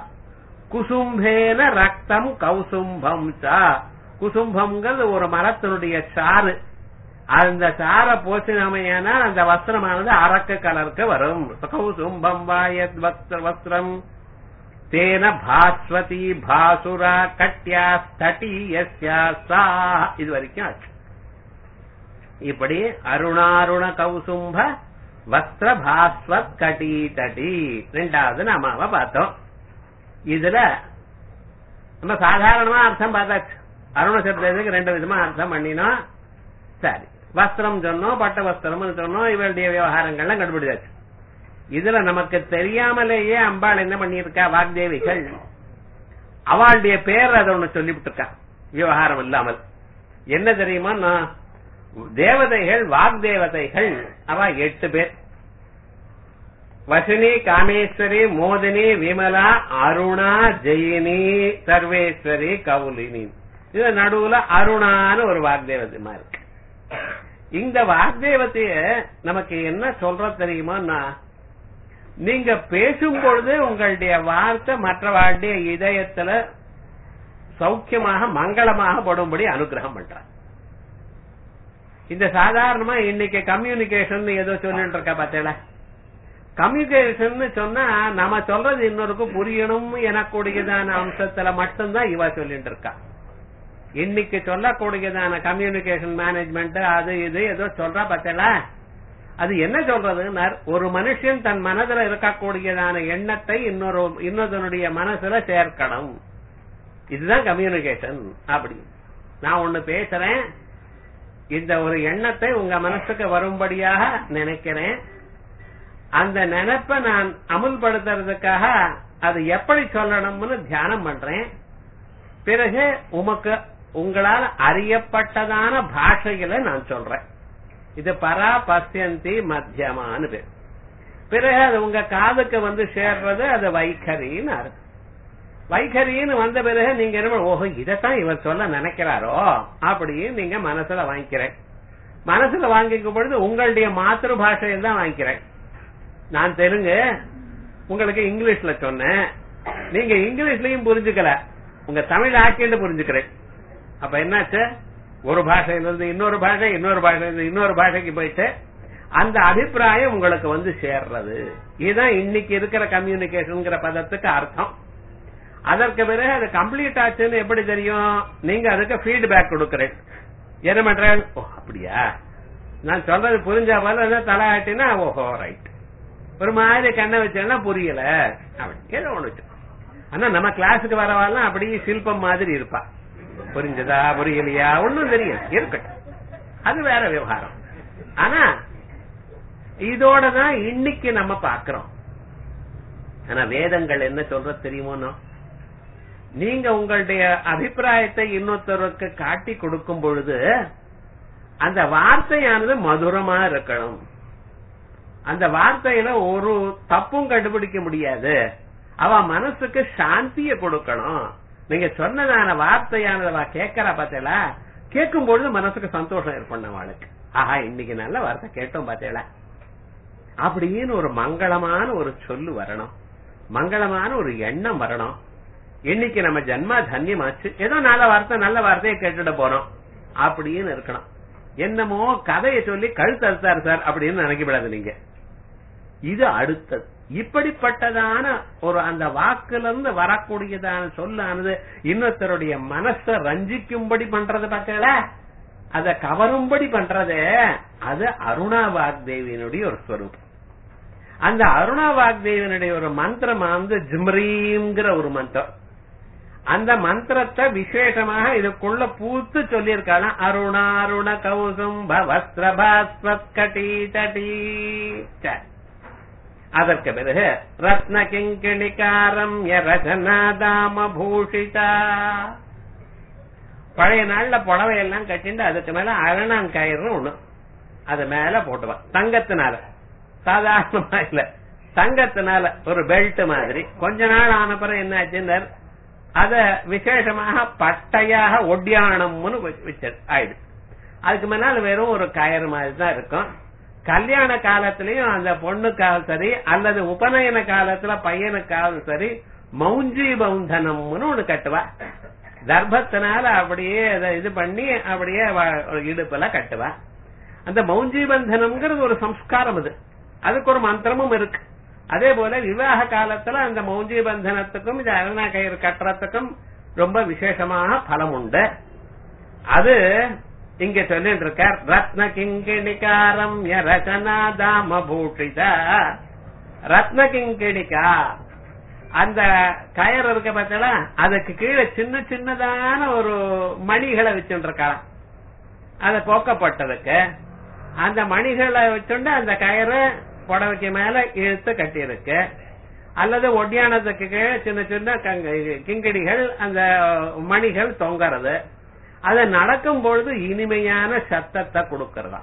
குசும்பேன ரக்தம் கௌசும்பம் சா குசும்பம்ங்கிறது ஒரு மரத்தினுடைய சாறு அந்த சார போச்சினமையானா அந்த வஸ்திரமானது அரக்க கலருக்கு வரும் கௌசும்பம் வாயத் வஸ்திரம் தேன பாஸ்வதி பாசுரா கட்யா ஸ்தடி சா இது வரைக்கும் ஆச்சு இப்படி அருணாருண கௌசும்ப வஸ்திர பாஸ்வத் கட்டி தடி ரெண்டாவது நாமாவ பார்த்தோம் இதுல நம்ம சாதாரணமா அர்த்தம் பார்த்தாச்சு அருண சப்தத்துக்கு ரெண்டு விதமா அர்த்தம் பண்ணினோம் சரி வஸ்திரம் சொன்னோம் பட்ட வஸ்திரம் சொன்னோம் இவருடைய விவகாரங்கள்லாம் கண்டுபிடிச்சாச்சு இதுல நமக்கு தெரியாமலேயே அம்பாள் என்ன பண்ணியிருக்கா வாக்தேவிகள் அவளுடைய பேர் அதை ஒண்ணு சொல்லிவிட்டு இருக்கா விவகாரம் இல்லாமல் என்ன தெரியுமா நான் தேவதைகள் வாக்தேவதைகள் அவ எட்டு பேர் வசினி காமேஸ்வரி மோதினி விமலா அருணா ஜெயினி சர்வேஸ்வரி கவுலினி இது நடுவுல அருணான்னு ஒரு வாக்தேவதைமா இருக்கு இந்த வாக்தேவத்தைய நமக்கு என்ன சொல்ற தெரியுமா நீங்க பேசும் பொழுது உங்களுடைய வார்த்தை மற்றவாளுடைய இதயத்துல சௌக்கியமாக மங்களமாக படும்படி அனுகிரகம் பண்றார் இந்த சாதாரணமா இன்னைக்கு கம்யூனிகேஷன் ஏதோ சொல்லிட்டு இருக்கா பார்த்தேல கம்யூனிகேஷன் சொன்னா நம்ம சொல்றது இன்னொருக்கு புரியணும் எனக்கூடியதான அம்சத்துல மட்டும்தான் இவ சொல்லிட்டு இருக்கா இன்னைக்கு சொல்லக்கூடியதான கம்யூனிகேஷன் மேனேஜ்மெண்ட் அது இது ஏதோ சொல்றா பார்த்தல அது என்ன சொல்றதுன்னா ஒரு மனுஷன் தன் மனதுல இருக்கக்கூடியதான எண்ணத்தை இன்னொரு இன்னொருத்தனுடைய மனசுல சேர்க்கணும் இதுதான் கம்யூனிகேஷன் அப்படி நான் ஒண்ணு பேசுறேன் இந்த ஒரு எண்ணத்தை உங்க மனசுக்கு வரும்படியாக நினைக்கிறேன் அந்த நினைப்ப நான் அமுல்படுத்துறதுக்காக அது எப்படி சொல்லணும்னு தியானம் பண்றேன் பிறகு உமக்கு உங்களால் அறியப்பட்டதான பாஷையில நான் சொல்றேன் இது பரா பசியந்தி மத்தியமானு பேர் பிறகு அது உங்க காதுக்கு வந்து சேர்றது அது வைகரின்னு அர்த்தம் வைகரின்னு வந்த பிறகு நீங்க என்ன ஓஹோ இதைத்தான் இவர் சொல்ல நினைக்கிறாரோ அப்படின்னு நீங்க மனசுல வாங்கிக்கிறேன் மனசுல வாங்கிக்கும் பொழுது உங்களுடைய மாத்திரு பாஷையில் தான் வாங்கிக்கிறேன் நான் தெலுங்கு உங்களுக்கு இங்கிலீஷ்ல சொன்னேன் நீங்க இங்கிலீஷ்லயும் புரிஞ்சுக்கல உங்க தமிழ் ஆக்கிட்டு புரிஞ்சுக்கிறேன் அப்ப என்னாச்சு ஒரு பாஷையில இருந்து இன்னொரு பாஷை இன்னொரு பாஷையில இருந்து இன்னொரு பாஷைக்கு போயிட்டு அந்த அபிப்பிராயம் உங்களுக்கு வந்து சேர்றது இதுதான் இன்னைக்கு இருக்கிற கம்யூனிகேஷன்ங்கிற பதத்துக்கு அர்த்தம் அதற்கு பிறகு அது கம்ப்ளீட் ஆச்சுன்னு எப்படி தெரியும் நீங்க அதுக்கு ஃபீட்பேக் கொடுக்கறேன் என்ன பண்றேன் ஓ அப்படியா நான் சொல்றது புரிஞ்சா போல தலையாட்டினா ஓஹோ ரைட் ஒரு மாதிரி கண்ணை வச்சேன்னா புரியல அப்படி ஏதோ ஒண்ணு வச்சு ஆனா நம்ம கிளாஸுக்கு வரவாலாம் அப்படியே சில்பம் மாதிரி இருப்பா புரிஞ்சதா புரியலையா ஒண்ணும் தெரியும் இருக்கட்டும் அது வேற விவகாரம் ஆனா இதோட தான் இன்னைக்கு நம்ம பாக்குறோம் ஆனா வேதங்கள் என்ன சொல்ற தெரியுமோ நீங்க உங்களுடைய அபிப்பிராயத்தை இன்னொருத்தருக்கு காட்டி கொடுக்கும் பொழுது அந்த வார்த்தையானது மதுரமா இருக்கணும் அந்த வார்த்தையில ஒரு தப்பும் கண்டுபிடிக்க முடியாது அவ மனசுக்கு சாந்திய கொடுக்கணும் நீங்க சொன்னதான வார்த்தையானது அவ கேட்கறா பார்த்தேளா கேட்கும் பொழுது மனசுக்கு சந்தோஷம் ஏற்படும் அவளுக்கு ஆஹா இன்னைக்கு நல்ல வார்த்தை கேட்டோம் பார்த்தேளா அப்படின்னு ஒரு மங்களமான ஒரு சொல்லு வரணும் மங்களமான ஒரு எண்ணம் வரணும் இன்னைக்கு நம்ம ஜன்மா தன்யமாச்சு ஏதோ நல்ல வார்த்தை நல்ல வார்த்தையை கேட்டுட போறோம் அப்படின்னு இருக்கணும் என்னமோ கதையை சொல்லி கழுத்து அறுத்தாரு சார் அப்படின்னு நினைக்கப்படாது நீங்க இது அடுத்தது இப்படிப்பட்டதான ஒரு அந்த வாக்குல இருந்து வரக்கூடியதான சொல்லானது இன்னொருத்தருடைய மனச ரஞ்சிக்கும்படி பண்றது பார்த்தீங்களா அத கவரும்படி பண்றது அது அருணா வாக்தேவியினுடைய ஒரு ஸ்வரூபம் அந்த அருணா வாக்தேவியனுடைய ஒரு மந்திரம் வந்து ஜிம்ரீங்கிற ஒரு மந்திரம் அந்த மந்திரத்தை விசேஷமாக இதுக்குள்ள பூத்து சொல்லியிருக்காங்க அருணாருண கௌசும் வஸ்திரபாஸ்வத்கட்டி தட்டி அதற்கு பிறகு ரத்ன கிங்கிணிகாரம் ரசனாதாம பூஷிதா பழைய நாள்ல புடவை எல்லாம் கட்டிட்டு அதுக்கு மேல அரணாங்கயிறு ஒண்ணு அது மேல போட்டுவா தங்கத்தினால சாதாரணமா இல்ல தங்கத்தினால ஒரு பெல்ட் மாதிரி கொஞ்ச நாள் ஆன பிறகு என்ன ஆச்சுன்னு அத விசேஷமாக பட்டையாக ஒட்டியானம்னு வச்சது ஆயிடுச்சு அதுக்கு முன்னால வெறும் ஒரு கயிறு மாதிரி தான் இருக்கும் கல்யாண காலத்திலயும் அந்த பொண்ணுக்காவது சரி அல்லது உபநயன காலத்துல பையனுக்காவது சரி மௌஞ்சி பவுந்தனம்னு ஒண்ணு கட்டுவா தர்ப்பத்தினால அப்படியே அதை இது பண்ணி அப்படியே இடுப்புல கட்டுவா அந்த மௌஞ்சி பந்தனம்ங்கிறது ஒரு சம்ஸ்காரம் அது அதுக்கு ஒரு மந்திரமும் இருக்கு அதே போல விவாக காலத்துல அந்த மௌஞ்சி பந்தனத்துக்கும் இந்த அரணா கயிறு கட்டுறதுக்கும் ரொம்ப விசேஷமான பலம் உண்டு அது இங்க சொல்லிட்டு இருக்கார் ரத்ன கிங்கிணிகாரம் ரசனா தாம பூஷிதா ரத்ன கிங்கிணிகா அந்த கயர் இருக்க பார்த்தா அதுக்கு கீழே சின்ன சின்னதான ஒரு மணிகளை வச்சுட்டு இருக்கலாம் அது போக்கப்பட்டதுக்கு அந்த மணிகளை வச்சுண்டு அந்த கயிறு புடவைக்கு மேல இழுத்து கட்டியிருக்கு அல்லது ஒட்டியானதுக்கு கீழே சின்ன சின்ன கிங்கடிகள் அந்த மணிகள் தொங்கறது அது நடக்கும் பொழுது இனிமையான சத்தத்தை கொடுக்கறதா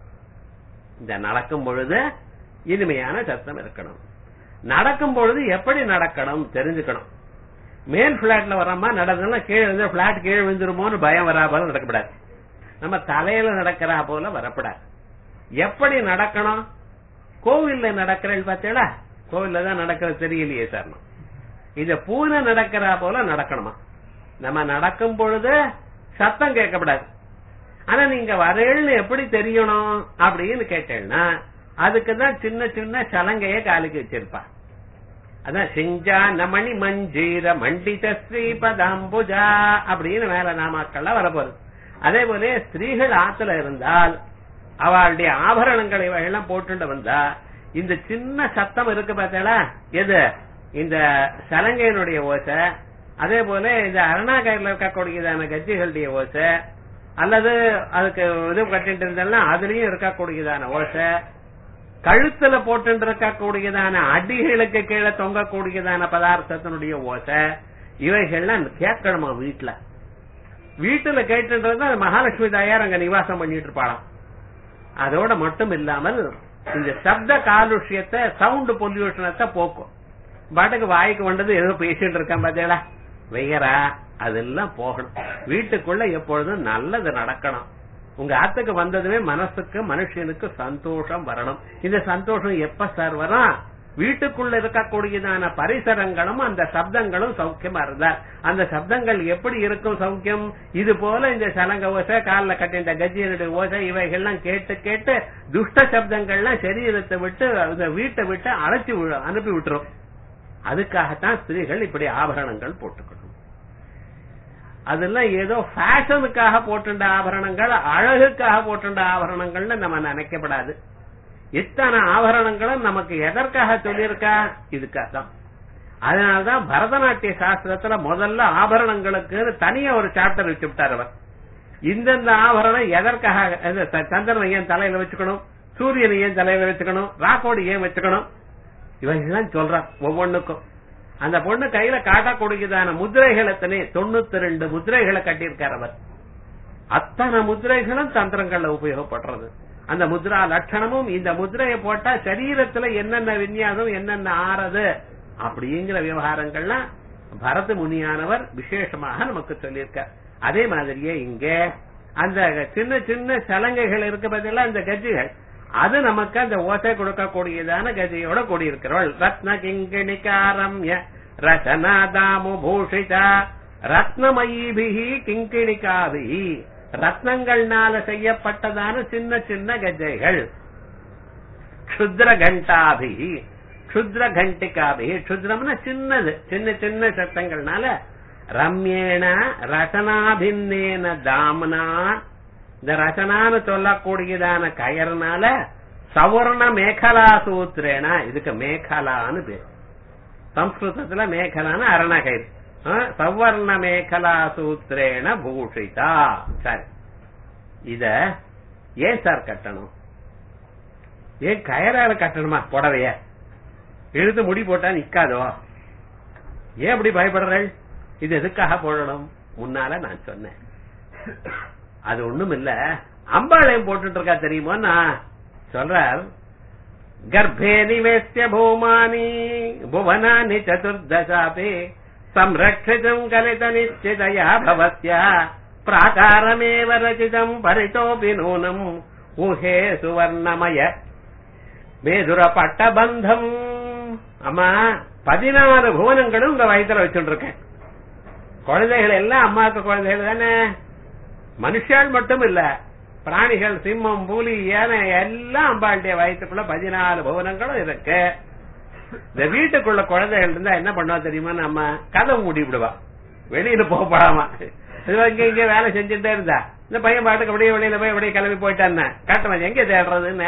இந்த நடக்கும் பொழுது இனிமையான சத்தம் இருக்கணும் நடக்கும் பொழுது எப்படி நடக்கணும் தெரிஞ்சுக்கணும் மேல் பிளாட்ல வரமா நடந்ததுன்னா கீழே விழுந்து பிளாட் கீழே விழுந்துருமோன்னு பயம் வரா போல நடக்கப்படாது நம்ம தலையில நடக்கிறா போல வரப்படாது எப்படி நடக்கணும் கோவில்ல நடக்கிறேன் பார்த்தீங்களா கோவில்ல தான் நடக்கிறது தெரியலையே சார் இத பூனை நடக்கிறா போல நடக்கணுமா நம்ம நடக்கும் பொழுது சத்தம் கேட்கப்படாது ஆனா நீங்க வரேன்னு எப்படி தெரியணும் அப்படின்னு கேட்டேன்னா அதுக்குதான் சின்ன சின்ன சலங்கைய காலுக்கு வச்சிருப்பா அதான் செஞ்சா நமணி மஞ்சீர மண்டித ஸ்ரீபதாம்புஜா அப்படின்னு மேல நாமாக்கள்லாம் வரப்போகுது அதே போல ஸ்திரீகள் ஆத்துல இருந்தால் அவளுடைய ஆபரணங்களை எல்லாம் போட்டுட்டு வந்தா இந்த சின்ன சத்தம் இருக்கு பார்த்தீங்களா எது இந்த சலங்கையினுடைய ஓசை அதே போல இந்த அருணாகரில் இருக்கக்கூடியதான கட்சிகளுடைய ஓசை அல்லது அதுக்கு இது கட்டிட்டு இருந்தாலும் அதுலயும் இருக்கக்கூடியதான ஓசை கழுத்துல போட்டு இருக்கக்கூடியதான அடிகளுக்கு கீழே தொங்கக்கூடியதான பதார்த்தத்தினுடைய ஓசை இவைகள்லாம் கேட்கணுமா வீட்டுல வீட்டுல கேட்டுன்றது அது மகாலட்சுமி தாயார் அங்க நிவாசம் பண்ணிட்டு இருப்பாளாம் அதோட மட்டும் இல்லாமல் இந்த சப்த காலுஷ்யத்தை சவுண்ட் பொல்யூஷனத்தை போக்கும் பாட்டுக்கு வாய்க்கு வந்தது ஏதோ பேசிட்டு இருக்கான் பாத்தீங்களா வெயரா அதெல்லாம் போகணும் வீட்டுக்குள்ள எப்பொழுதும் நல்லது நடக்கணும் உங்க ஆத்துக்கு வந்ததுமே மனசுக்கு மனுஷனுக்கு சந்தோஷம் வரணும் இந்த சந்தோஷம் எப்ப சார் வரும் வீட்டுக்குள்ள இருக்கக்கூடியதான பரிசரங்களும் அந்த சப்தங்களும் சௌக்கியமா இருந்தார் அந்த சப்தங்கள் எப்படி இருக்கும் சௌக்கியம் இது போல இந்த சலங்க ஓசை காலில் கட்டின்ற கஜியனுடைய ஓசை இவைகள்லாம் கேட்டு கேட்டு துஷ்ட சப்தங்கள்லாம் சரீரத்தை விட்டு அந்த வீட்டை விட்டு அழைச்சி அனுப்பி விட்டுரும் அதுக்காகத்தான் ஸ்திரீகள் இப்படி ஆபரணங்கள் போட்டுக்கணும் அதெல்லாம் ஏதோ ஃபேஷனுக்காக போட்டுண்ட ஆபரணங்கள் அழகுக்காக போட்டுண்ட ஆபரணங்கள்னு நம்ம நினைக்கப்படாது இத்தனை ஆபரணங்களும் நமக்கு எதற்காக சொல்லியிருக்கா இதுக்காக தான் அதனாலதான் பரதநாட்டிய சாஸ்திரத்துல முதல்ல ஆபரணங்களுக்கு தனியா ஒரு சாப்டர் வச்சு விட்டார் அவர் இந்தந்த ஆபரணம் எதற்காக சந்திரனை ஏன் தலையில வச்சுக்கணும் சூரியனை ஏன் தலையில வச்சுக்கணும் ராக்கோடு ஏன் வச்சுக்கணும் இவங்கெல்லாம் சொல்றார் ஒவ்வொன்றுக்கும் அந்த பொண்ணு கையில காட்டக்கூடியதான முதிரைகள் எத்தனை தொண்ணூத்தி ரெண்டு முதிரைகளை கட்டியிருக்கார் அவர் அத்தனை முதிரைகளும் தந்திரங்கள்ல உபயோகப்படுறது அந்த முத்ரா லட்சணமும் இந்த முதிரையை போட்டா சரீரத்துல என்னென்ன விநியாசம் என்னென்ன ஆறது அப்படிங்கிற விவகாரங்கள்லாம் பரத முனியானவர் விசேஷமாக நமக்கு சொல்லியிருக்கார் அதே மாதிரியே இங்க அந்த சின்ன சின்ன சலங்கைகள் இருக்க பதில அந்த கஜ்ஜிகள் அது நமக்கு அந்த ஓசை கொடுக்கக்கூடியதான கதியோட கூடியிருக்கிறவள் ரத்ன கிங்கிணிகாரம்ய ரசனாதாமு பூஷிதா ரத்னமயீபிகி கிங்கிணிகாபிகி ரத்னங்கள்னால செய்யப்பட்டதான சின்ன சின்ன கஜைகள் க்ஷுத்ர கண்டாபிகி க்ஷுத்ர கண்டிகாபிகி க்ஷுத்ரம்னா சின்னது சின்ன சின்ன சத்தங்கள்னால ரம்யேன ரசனாபின்னேன தாமனா இந்த ரசனான்னு சொல்லக்கூடியதான கயர்னால சவர்ண மேகலா சூத்திரேனா இதுக்கு மேகலான்னு பேர் சம்ஸ்கிருதத்துல மேகலான்னு அரணகயிறு சவர்ண மேகலா சூத்திரேன பூஷிதா சரி இத ஏன் சார் கட்டணும் ஏன் கயரால கட்டணுமா புடவைய இழுத்து முடி போட்டா நிக்காதோ ஏன் அப்படி பயப்படுறள் இது எதுக்காக போடணும் முன்னால நான் சொன்னேன் அது ஒண்ணும் இல்ல அம்பாளையம் போட்டுட்டு இருக்கா தெரியுமோ நான் சொல்றார் கர்ப்பே நிவேசிய பூமானி புவனானி சதுர்தசாபி संरक्षितम् कलितनिश्चितया भवत्या प्राकारमेव रचितम् परितोऽपि नूनम् ऊहे सुवर्णमय மேதுரப்பட்டபந்தம் அம்மா பதினாறு புவனங்களும் உங்க வயிற்றுல வச்சுட்டு இருக்கேன் குழந்தைகள் எல்லாம் அம்மாவுக்கு குழந்தைகள் தானே மனுஷால் மட்டும் இல்ல பிராணிகள் சிம்மம் புலி யானை எல்லாம் அம்பாளுடைய வயிற்றுக்குள்ள பதினாலு புவனங்களும் இருக்கு இந்த வீட்டுக்குள்ள குழந்தைகள் இருந்தா என்ன பண்ணுவா தெரியுமா நம்ம கதவு மூடி விடுவா வெளியில போகப்படாம இங்க இங்க வேலை செஞ்சுட்டே இருந்தா இந்த பையன் பாட்டுக்கு அப்படியே வெளியில போய் அப்படியே கிளம்பி போயிட்டான்னு காட்டுவாங்க எங்க தேடுறதுன்னு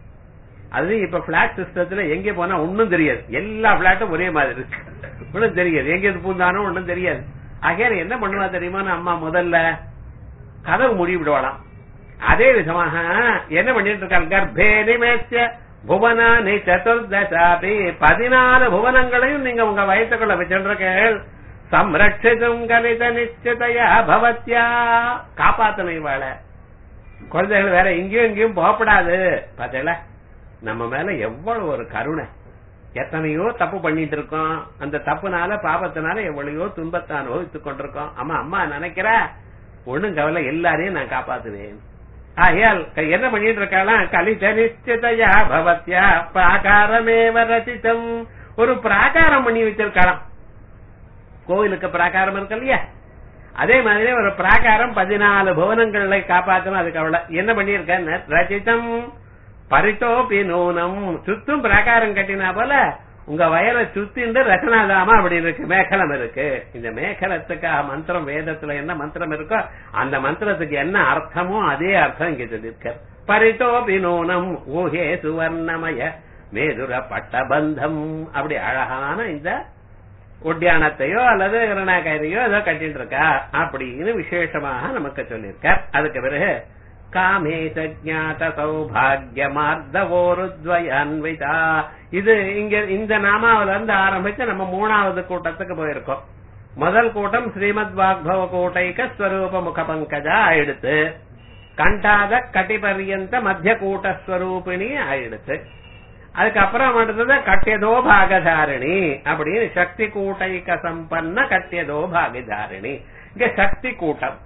அது இப்ப பிளாட் சிஸ்டத்துல எங்க போனா ஒண்ணும் தெரியாது எல்லா பிளாட்டும் ஒரே மாதிரி இருக்கு ஒண்ணும் தெரியாது எங்க பூந்தானோ ஒண்ணும் தெரியாது ஆகையால என்ன பண்ணுவா தெரியுமா அம்மா முதல்ல கதவு மூடி விடுவாளாம் அதே விதமாக என்ன பண்ணிட்டு இருக்காங்க கர்ப்பே நிமேசிய புவனானி சதுர்தசாபி பதினாலு புவனங்களையும் நீங்க உங்க வயசுக்குள்ள வச்சிருக்கீர்கள் சம்ரட்சிதும் கலித நிச்சயதையா பவத்யா காப்பாத்தனை வாழ குழந்தைகள் வேற எங்கேயும் எங்கேயும் போகப்படாது பாத்தீங்களா நம்ம மேல எவ்வளவு ஒரு கருணை எத்தனையோ தப்பு பண்ணிட்டு இருக்கோம் அந்த தப்புனால பாபத்தினால எவ்வளையோ துன்பத்தை அனுபவித்துக் கொண்டிருக்கோம் அம்மா அம்மா நினைக்கிற ஒண்ணும் கவலை எல்லாரையும் நான் காப்பாத்துவேன் ஆகையால் என்ன பண்ணிட்டு இருக்கலாம் கலித நிச்சயதையா பவத்யா பிராகாரமேவ ரசிதம் ஒரு பிராகாரம் பண்ணி வச்சிருக்கலாம் கோவிலுக்கு பிராகாரம் இருக்கு இல்லையா அதே மாதிரி ஒரு பிராகாரம் பதினாலு புவனங்களை காப்பாற்றணும் அதுக்கு அவ்வளவு என்ன பண்ணிருக்க ரசிதம் பரிட்டோபி நூனம் சுத்தும் பிராகாரம் கட்டினா போல உங்க வயலை சுத்திண்டு ரசனாதாமா அப்படி இருக்கு மேகலம் இருக்கு இந்த மேகலத்துக்காக மந்திரம் வேதத்துல என்ன மந்திரம் இருக்கோ அந்த மந்திரத்துக்கு என்ன அர்த்தமோ அதே அர்த்தம் இங்க சொல்லியிருக்க பரிட்டோபி நூனம் ஊஹே சுவர்ணமய மேதுர பட்டபந்தம் அப்படி அழகான இந்த ஒட்டியானத்தையோ அல்லது இரணாக்கயிறையோ ஏதோ கட்டிட்டு இருக்கா அப்படின்னு விசேஷமாக நமக்கு சொல்லியிருக்கார் அதுக்கு பிறகு காமேச ஜாத சௌபாகிய மார்தவோருத்வயன்விதா இது இங்க இந்த நாமாவில இருந்து ஆரம்பிச்சு நம்ம மூணாவது கூட்டத்துக்கு போயிருக்கோம் முதல் கூட்டம் ஸ்ரீமத் வாக்பவ கூட்டைக்க ஸ்வரூப முக பங்கஜா ஆயிடுத்து கண்டாத கட்டிபரியந்த மத்திய கூட்டஸ்வரூபிணி ஆயிடுத்து அதுக்கப்புறம் அடுத்தது கட்டியதோ பாகதாரிணி அப்படின்னு சக்தி கூட்டைக்க சம்பன்ன கட்டியதோ பாகதாரிணி இங்க சக்தி கூட்டம்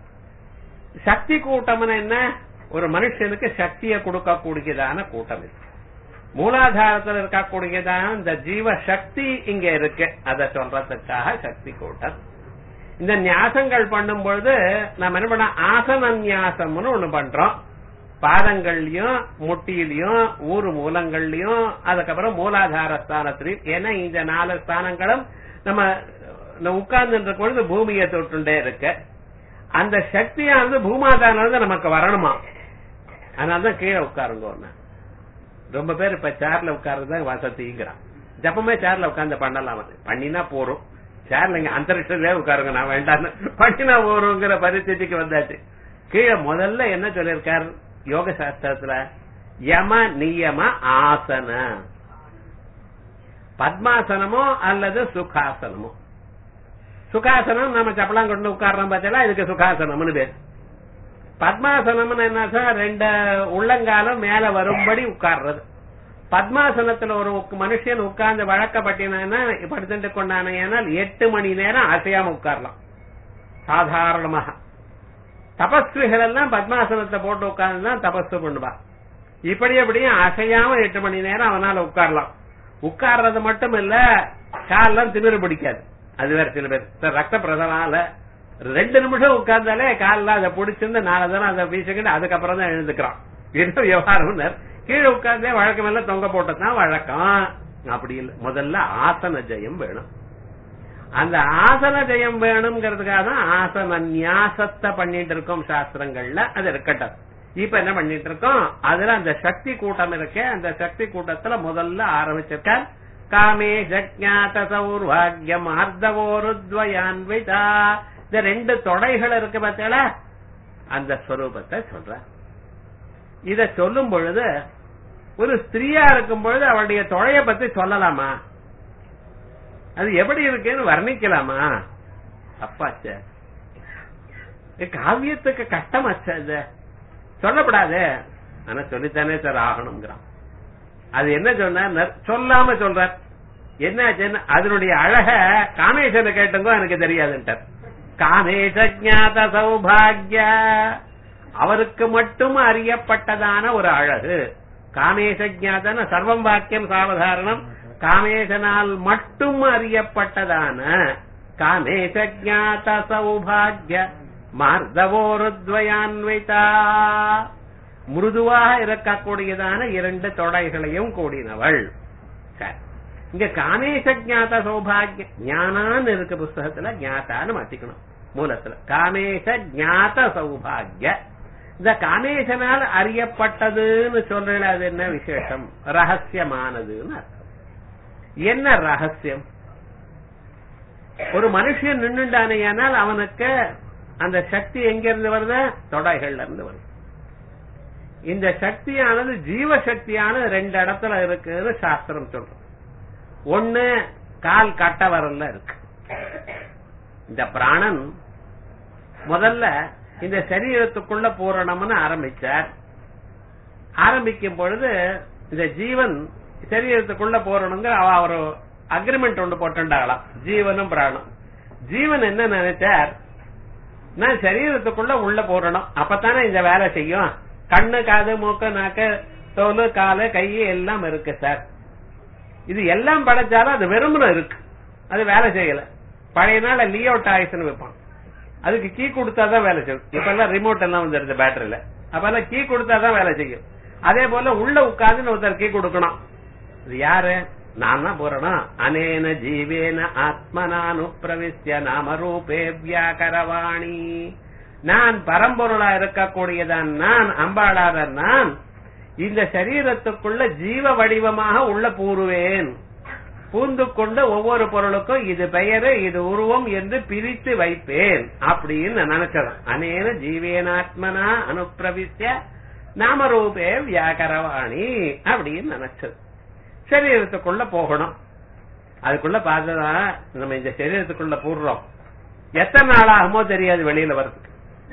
சக்தி கூட்டம்னு என்ன ஒரு மனுஷனுக்கு சக்தியை கொடுக்கக்கூடியதான கூட்டம் இது மூலாதாரத்தில் இருக்கக்கூடியதான இந்த ஜீவ சக்தி இங்க இருக்கு அதை சொல்றதுக்காக சக்தி கூட்டம் இந்த நியாசங்கள் பண்ணும் பொழுது நம்ம என்ன பண்ண ஆசன நியாசம்னு ஒண்ணு பண்றோம் பாதங்கள்லயும் முட்டியிலையும் ஊரு மூலங்கள்லயும் அதுக்கப்புறம் மூலாதார ஸ்தானத்திலையும் ஏன்னா இந்த நாலு ஸ்தானங்களும் நம்ம உட்கார்ந்து பொழுது பூமியை தொட்டுண்டே இருக்கு அந்த சக்தியானது பூமாதானது நமக்கு வரணுமா அதனாலதான் கீழே உட்காருங்க ரொம்ப பேர் இப்ப சேர்ல உட்கார்றதுதான் வசதிங்கிறான் ஜப்பமே சேர்ல உட்கார்ந்து பண்ணலாம் பண்ணினா போறோம் சேர்ல இங்க அந்தரிஷத்திலே உட்காருங்க நான் வேண்டாம் பண்ணினா போறோங்கிற பரிஸ்திதிக்கு வந்தாச்சு கீழே முதல்ல என்ன சொல்லியிருக்கார் யோக சாஸ்திரத்துல யம நியம ஆசன பத்மாசனமோ அல்லது சுகாசனமோ சுகாசனம் நம்ம சப்பலாம் கொண்டு உட்கார்றோம் பார்த்தா இதுக்கு சுகாசனம்னு பேர் பத்மாசனம்னு என்ன சார் ரெண்டு உள்ளங்காலம் மேல வரும்படி உட்கார்றது பத்மாசனத்துல ஒரு மனுஷன் உட்கார்ந்து வழக்கப்பட்டினா படுத்துட்டு கொண்டானால் எட்டு மணி நேரம் அசையாம உட்காரலாம் சாதாரணமாக தபஸ்விகள் எல்லாம் பத்மாசனத்தை போட்டு உட்கார்ந்து தான் தபஸ் பண்ணுவா இப்படி எப்படியும் அசையாம எட்டு மணி நேரம் அவனால உட்காரலாம் உட்கார்றது மட்டும் இல்ல காலெல்லாம் திமிரு பிடிக்காது அது வேற சில பேர் சார் ரத்த பிரதனால ரெண்டு நிமிஷம் உட்கார்ந்தாலே காலில் அதை பிடிச்சிருந்து நாலு தானே அதை வீசிக்கிட்டு அதுக்கப்புறம் தான் எழுந்துக்கிறான் என்ன விவகாரம் கீழே உட்கார்ந்தே வழக்கம் எல்லாம் தொங்க போட்டதுதான் வழக்கம் அப்படி இல்லை முதல்ல ஆசன ஜெயம் வேணும் அந்த ஆசன ஜெயம் வேணுங்கிறதுக்காக தான் ஆசன நியாசத்தை பண்ணிட்டு இருக்கோம் சாஸ்திரங்கள்ல அது இருக்கட்டும் இப்ப என்ன பண்ணிட்டு இருக்கோம் அதுல அந்த சக்தி கூட்டம் இருக்கே அந்த சக்தி கூட்டத்துல முதல்ல ஆரம்பிச்சிருக்கார் காமே ஜக்ஞாத சௌர்வாகியம் அர்த்தவோருத்வயான்விதா இந்த ரெண்டு தொடைகள் இருக்கு பார்த்தீங்களா அந்த ஸ்வரூபத்தை சொல்ற இத சொல்லும் பொழுது ஒரு ஸ்திரீயா இருக்கும் பொழுது அவளுடைய தொடைய பத்தி சொல்லலாமா அது எப்படி இருக்குன்னு வர்ணிக்கலாமா அப்பாச்ச காவியத்துக்கு கஷ்டமாச்ச இது சொல்லப்படாது ஆனா சொல்லித்தானே சார் ஆகணுங்கிறான் அது என்ன சொன்ன சொல்லாம சொல்ற என்ன அதனுடைய அழக காமேசனை கேட்டுங்கோ எனக்கு தெரியாதுன்ட்டார் காமேச ஜாத சௌபாகிய அவருக்கு மட்டும் அறியப்பட்டதான ஒரு அழகு காமேச ஜாதன சர்வம் வாக்கியம் சாவதாரணம் காமேசனால் மட்டும் அறியப்பட்டதான காமேச ஜாத சௌபாகிய மார்தவோருத்வயான்விதா மிருதுவாக இருக்கக்கூடியதான இரண்டு தொடைகளையும் கூடினவள் இங்க காமேச ஜாத சௌபாகிய ஞானான்னு இருக்கு புஸ்தகத்துல ஞாத்தான்னு மாத்திக்கணும் மூலத்துல காமேச ஜாத சௌபாகிய இந்த காமேசனால் அறியப்பட்டதுன்னு சொல்றேன் அது என்ன விசேஷம் ரகசியமானதுன்னு அர்த்தம் என்ன ரகசியம் ஒரு மனுஷன் நின்றுண்டானேயானால் அவனுக்கு அந்த சக்தி எங்க இருந்து வருது தொடைகள்ல இருந்து வருது இந்த சக்தியானது ஜீவ சக்தியானது ரெண்டு இடத்துல இருக்குன்னு சாஸ்திரம் சொல்றோம் ஒண்ணு கால் கட்ட வரல இருக்கு இந்த பிராணன் முதல்ல இந்த சரீரத்துக்குள்ள பூரணம்னு ஆரம்பிச்சார் ஆரம்பிக்கும் பொழுது இந்த ஜீவன் சரீரத்துக்குள்ள போறணுங்கிற அவ ஒரு அக்ரிமெண்ட் ஒன்று போட்டுண்டாகலாம் ஜீவனும் பிராணம் ஜீவன் என்ன நினைச்சார் நான் சரீரத்துக்குள்ள உள்ள போறணும் அப்பதானே இந்த வேலை செய்யும் கண்ணு காது மூக்கு நாக்கு தோல் காலு கை எல்லாம் இருக்கு சார் இது எல்லாம் படைச்சாலும் அது வெறுமன இருக்கு அது வேலை செய்யல பழைய நாள் லியோ டாய்ஸ்னு வைப்பான் அதுக்கு கீ கொடுத்தாதான் வேலை செய்யும் இப்ப எல்லாம் ரிமோட் எல்லாம் வந்துருது பேட்டரியில அப்பெல்லாம் கீ கொடுத்தாதான் வேலை செய்யும் அதே போல உள்ள உட்கார்ந்து ஒருத்தர் கீ கொடுக்கணும் இது யாரு நான் தான் போறணும் அனேன ஜீவேன ஆத்மனானு பிரவிசிய நாமரூபே வியாகரவாணி நான் பரம்பொருளா இருக்கக்கூடியதான் நான் அம்பாளாத நான் இந்த சரீரத்துக்குள்ள ஜீவ வடிவமாக உள்ள பூருவேன் பூந்து கொண்டு ஒவ்வொரு பொருளுக்கும் இது பெயரு இது உருவம் என்று பிரித்து வைப்பேன் அப்படின்னு நினைச்சதான் அனேன ஜீவேனாத்மனா அனுப்பிரவிசிய நாமரூபே வியாகரவாணி அப்படின்னு நினைச்சது சரீரத்துக்குள்ள போகணும் அதுக்குள்ள பார்த்ததான் நம்ம இந்த சரீரத்துக்குள்ள போடுறோம் எத்தனை நாள் ஆகுமோ தெரியாது வெளியில வர்றதுக்கு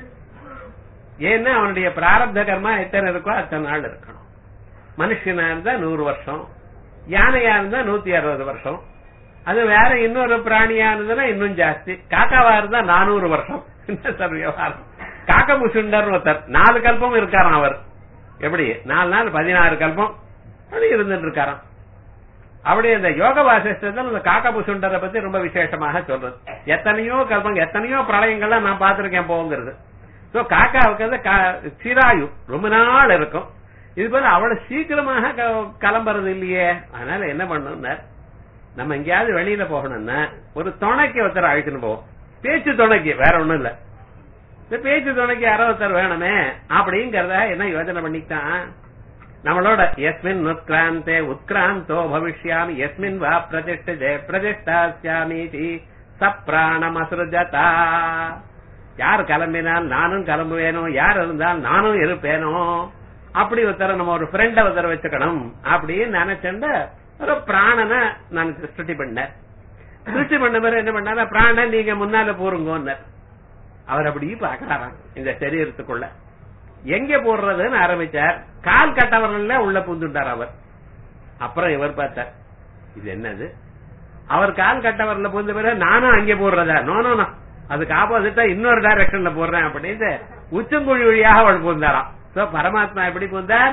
ஏன்னா அவனுடைய பிராரப்த கர்மா எத்தனை இருக்கோ அத்தனை நாள் இருக்கணும் மனுஷனா இருந்தா நூறு வருஷம் யானையா இருந்தா நூத்தி அறுபது வருஷம் அது வேற இன்னொரு பிராணியா இருந்ததுன்னா இன்னும் ஜாஸ்தி காக்காவா இருந்தா நானூறு வருஷம் என்ன சார் விவகாரம் காக்க முசுண்டர் ஒருத்தர் நாலு கல்பம் இருக்காராம் அவர் எப்படி நாலு நாள் பதினாறு கல்பம் அப்படி இருந்துட்டு இருக்காராம் அப்படி இந்த யோக வாசிஷ்டத்தில் இந்த காக்க புசுண்டரை பத்தி ரொம்ப விசேஷமாக சொல்றது எத்தனையோ கல்பம் எத்தனையோ பிரளயங்கள்லாம் நான் பார்த்திருக்கேன் போங்கிறது சோ காக்காவுக்கு வந்து சிராயு ரொம்ப நாள் இருக்கும் இது போல அவ்வளவு சீக்கிரமாக கிளம்புறது இல்லையே அதனால என்ன பண்ணணும் நம்ம எங்கேயாவது வெளியில போகணும்னா ஒரு துணைக்கு ஒருத்தர் அழைச்சுன்னு போவோம் பேச்சு துணைக்கு வேற ஒண்ணும் இல்ல இந்த பேச்சு துணைக்கு யாரோ ஒருத்தர் வேணுமே அப்படிங்கறத என்ன யோசனை பண்ணிக்கிட்டான் நம்மளோட எஸ்மின் உத்கிராந்தே உத்கிராந்தோ பவிஷ்யாமி எஸ்மின் வா பிரதிஷ்டே பிரதிஷ்டாஸ்யாமி சப்ராணம் அசுரஜதா யார் கிளம்பினால் நானும் கிளம்புவேனோ யார் இருந்தால் நானும் இருப்பேனோ அப்படி ஒருத்தர நம்ம ஒரு ஃப்ரெண்ட ஒருத்தர வச்சுக்கணும் அப்படின்னு நினைச்சுண்டு ஒரு பிராணனை நான் சிருஷ்டி பண்ணேன் சிருஷ்டி பண்ண பிறகு என்ன பண்ணாரு பிராணன் நீங்க முன்னால போருங்கன்னு அவர் அப்படி பாக்குறாராம் இந்த சரீரத்துக்குள்ள எங்க போடுறதுன்னு ஆரம்பிச்சார் கால் கட்டவரல்ல உள்ள புந்துட்டார் அவர் அப்புறம் இவர் பார்த்தார் இது என்னது அவர் கால் கட்டவரில் புந்த பிறகு நானும் அங்கே போடுறதா நோனோ அதுக்கு ஆப்போசிட்டா இன்னொரு டைரக்ஷன்ல போடுறேன் அப்படின்னு உச்சங்குழி வழியாக அவள் புந்தாராம் சோ பரமாத்மா எப்படி புந்தார்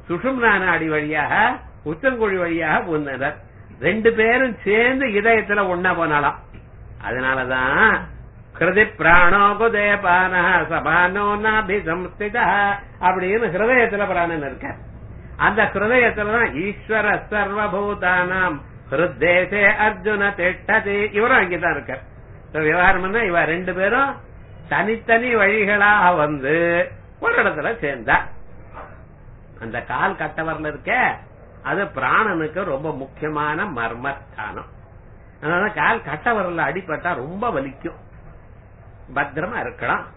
சுஷும்னா நாடி வழியாக உச்சங்குழி வழியாக புகுந்தனர் ரெண்டு பேரும் சேர்ந்து இதயத்துல ஒன்னா போனாலாம் அதனாலதான் ஹிருதி பிராணோ குதேபான சபானோ நாபிசம்ஸ்தித அப்படின்னு ஹிருதயத்துல பிராணன் இருக்க அந்த ஹிருதயத்துலதான் ஈஸ்வர சர்வபூதானாம் ஹிருத்தேசே அர்ஜுன திட்டதி இவரும் அங்கேதான் இருக்கார் So, விவகாரம்னா இவ ரெண்டு பேரும் தனித்தனி வழிகளாக வந்து ஒரு இடத்துல சேர்ந்தா அந்த கால் கட்டவரில் இருக்க அது பிராணனுக்கு ரொம்ப முக்கியமான மர்மஸ்தானம் அதனால கால் கட்டவரில் அடிபட்டா ரொம்ப வலிக்கும் பத்திரமா இருக்கலாம்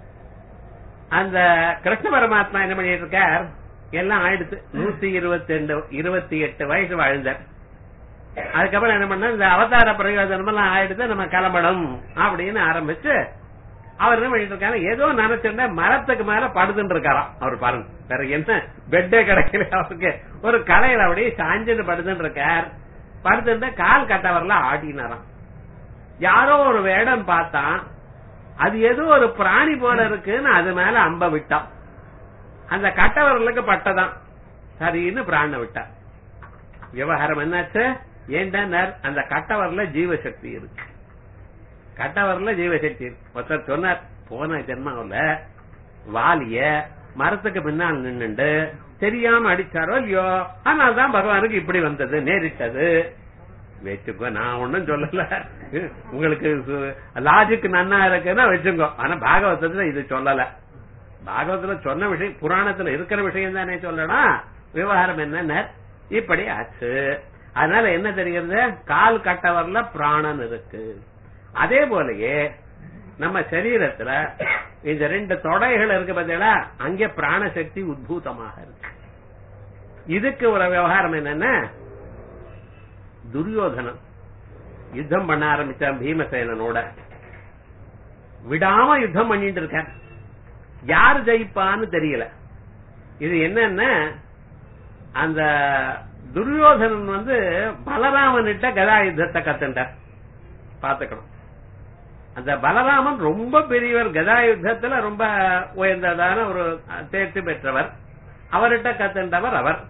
அந்த கிருஷ்ண பரமாத்மா என்ன பண்ணிட்டு இருக்கார் எல்லாம் ஆயிடுத்து நூத்தி இருபத்தி ரெண்டு இருபத்தி எட்டு வயசு வாழ்ந்தார் அதுக்கப்புறம் என்ன பண்ண இந்த அவதார பிரயோஜனம் எல்லாம் ஆயிடுத்து நம்ம கிளம்பணும் அப்படின்னு ஆரம்பிச்சு அவர் என்ன பண்ணிட்டு இருக்காரு ஏதோ நினைச்சிருந்தா மரத்துக்கு மேல படுத்துட்டு இருக்காராம் அவர் பாருங்க வேற என்ன பெட்டே கிடைக்கல அவருக்கு ஒரு கலையில அப்படியே சாஞ்சுட்டு படுத்துட்டு இருக்கார் படுத்துட்டு கால் கட்டவர்ல ஆட்டினாராம் யாரோ ஒரு வேடம் பார்த்தான் அது ஏதோ ஒரு பிராணி போல இருக்குன்னு அது மேல அம்ப விட்டான் அந்த கட்டவர்களுக்கு பட்டதான் சரின்னு பிராண விட்டார் விவகாரம் என்னாச்சு ஏண்டா அந்த கட்டவர்ல ஜீவசக்தி இருக்கு கட்டவர்ல ஜீவசக்தி இருக்கு ஒருத்தர் சொன்னார் போன ஜென்மாவுல வாலிய மரத்துக்கு பின்னால் நின்னுண்டு தெரியாம அடிச்சாரோ இல்லையோ ஆனால் பகவானுக்கு இப்படி வந்தது நேரிட்டது வச்சுக்கோ நான் ஒன்னும் சொல்லல உங்களுக்கு லாஜிக் நன்னா இருக்குன்னா வச்சுக்கோ ஆனா பாகவதத்துல இது சொல்லல பாகவத்துல சொன்ன விஷயம் புராணத்துல இருக்கிற விஷயம் தானே சொல்லணும் விவகாரம் என்ன இப்படி ஆச்சு அதனால என்ன தெரிகிறது கால் கட்டவர்ல பிராணன் இருக்கு அதே போலயே நம்ம சரீரத்துல இந்த ரெண்டு தொடைகள் இருக்கு பார்த்தீங்களா அங்கே பிராணசக்தி உத்பூதமாக இருக்கு இதுக்கு ஒரு விவகாரம் என்னன்னா துரியோதனன் யுத்தம் பண்ண ஆரம்பிச்சான் பீமசேனனோட விடாம யுத்தம் பண்ணிட்டு இருக்கார் யார் ஜெயிப்பான்னு தெரியல இது என்னன்னா அந்த துரியோதனன் வந்து பலராமன்கிட்ட கதா யுத்தத்தை கத்துட்டார் பாத்துக்கணும் அந்த பலராமன் ரொம்ப பெரியவர் கதா யுத்தத்துல ரொம்ப உயர்ந்ததான ஒரு தேர்ச்சி பெற்றவர் அவர்கிட்ட கத்துண்டவர் அவர்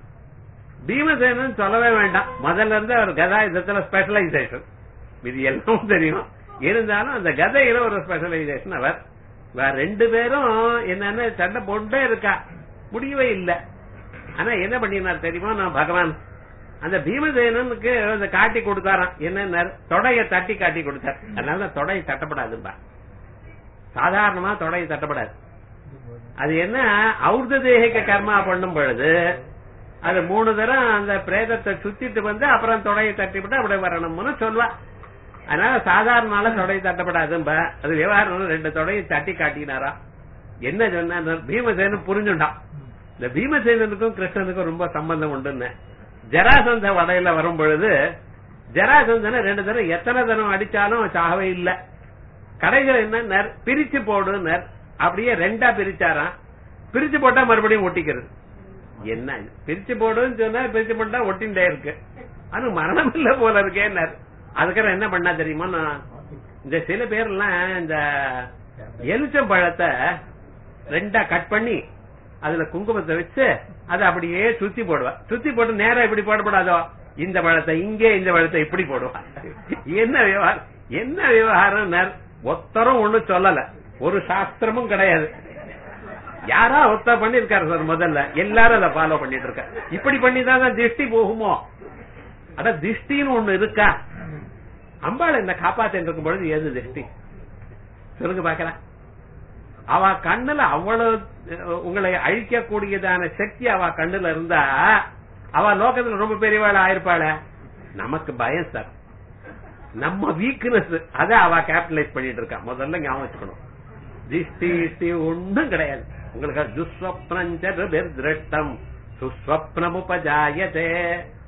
பீமசேனன் சொல்லவே வேண்டாம் முதல்ல இருந்து அவர் கதா யுத்தத்துல ஸ்பெஷலைசேஷன் இது எல்லாம் தெரியும் இருந்தாலும் அந்த கதையில ஒரு ஸ்பெஷலைசேஷன் அவர் வேற ரெண்டு பேரும் என்னன்னு சண்டை போட்டே இருக்கா முடியவே இல்லை ஆனா என்ன பண்ணினார் தெரியுமா நான் பகவான் அந்த பீமசேனனுக்கு அந்த காட்டி கொடுத்தாராம் என்ன தொடைய தட்டி காட்டி கொடுத்தார் அதனால தொடை தட்டப்படாதும்பா சாதாரணமா தொடை தட்டப்படாது அது என்ன ஔர்த தேகிக கர்மா பண்ணும் பொழுது அது மூணு தரம் அந்த பிரேதத்தை சுத்திட்டு வந்து அப்புறம் தொடையை தட்டிவிட்டு அப்படி வரணும்னு சொல்வா அதனால சாதாரண தொடை தட்டப்படாதும்பா அது விவகாரம் ரெண்டு தொடையை தட்டி காட்டினாரா என்ன சொன்ன பீமசேனன் புரிஞ்சுட்டான் இந்த பீமசேனனுக்கும் கிருஷ்ணனுக்கும் ரொம்ப சம்பந்தம் உண்டுன்னு ஜராசந்த வடையில வரும் பொழுது ஜராசந்தனை ரெண்டு தரம் எத்தனை தரம் அடிச்சாலும் சாகவே இல்ல கடைகள் என்ன பிரிச்சு போடுனர் அப்படியே ரெண்டா பிரிச்சாராம் பிரிச்சு போட்டா மறுபடியும் ஒட்டிக்கிறது என்ன பிரிச்சு போடுன்னு சொன்னா பிரிச்சு போட்டா ஒட்டிண்டே இருக்கு அது மரணம் இல்ல போல இருக்கேன்னாரு அதுக்கப்புறம் என்ன பண்ணா தெரியுமா நான் இந்த சில பேர்லாம் இந்த எலுச்சம் பழத்தை ரெண்டா கட் பண்ணி அதுல குங்குமத்தை வச்சு அதை அப்படியே சுத்தி போடுவா சுத்தி போட்டு நேரம் இப்படி போடப்படாதோ இந்த பழத்தை இங்கே இந்த பழத்தை இப்படி போடுவா என்ன விவகாரம் என்ன விவகாரம் ஒத்தரும் ஒண்ணு சொல்லல ஒரு சாஸ்திரமும் கிடையாது யாரா ஒத்த பண்ணிருக்காரு சார் முதல்ல எல்லாரும் அதை ஃபாலோ பண்ணிட்டு இருக்க இப்படி பண்ணிதான் திருஷ்டி போகுமோ அட திருஷ்டின்னு ஒண்ணு இருக்கா அம்பாள் என்ன காப்பாத்திட்டு இருக்கும் பொழுது ஏது திருஷ்டி சொல்லுங்க பாக்கலாம் அவ கண்ணுல அவ்வளவு உங்களை அழிக்கக்கூடியதான சக்தி அவ கண்ணுல இருந்தா அவ லோகத்துல ரொம்ப பெரியவாள் ஆயிருப்பாள நமக்கு பயம் சார் நம்ம வீக்னஸ் அத அவ கேபிட்டலைஸ் பண்ணிட்டு இருக்கா முதல்ல ஞாபகம் வச்சுக்கணும் திஷ்டி இஷ்டி ஒண்ணும் கிடையாது உங்களுக்கு துஸ்வப்னம் சுஸ்வப்னமுபஜாயதே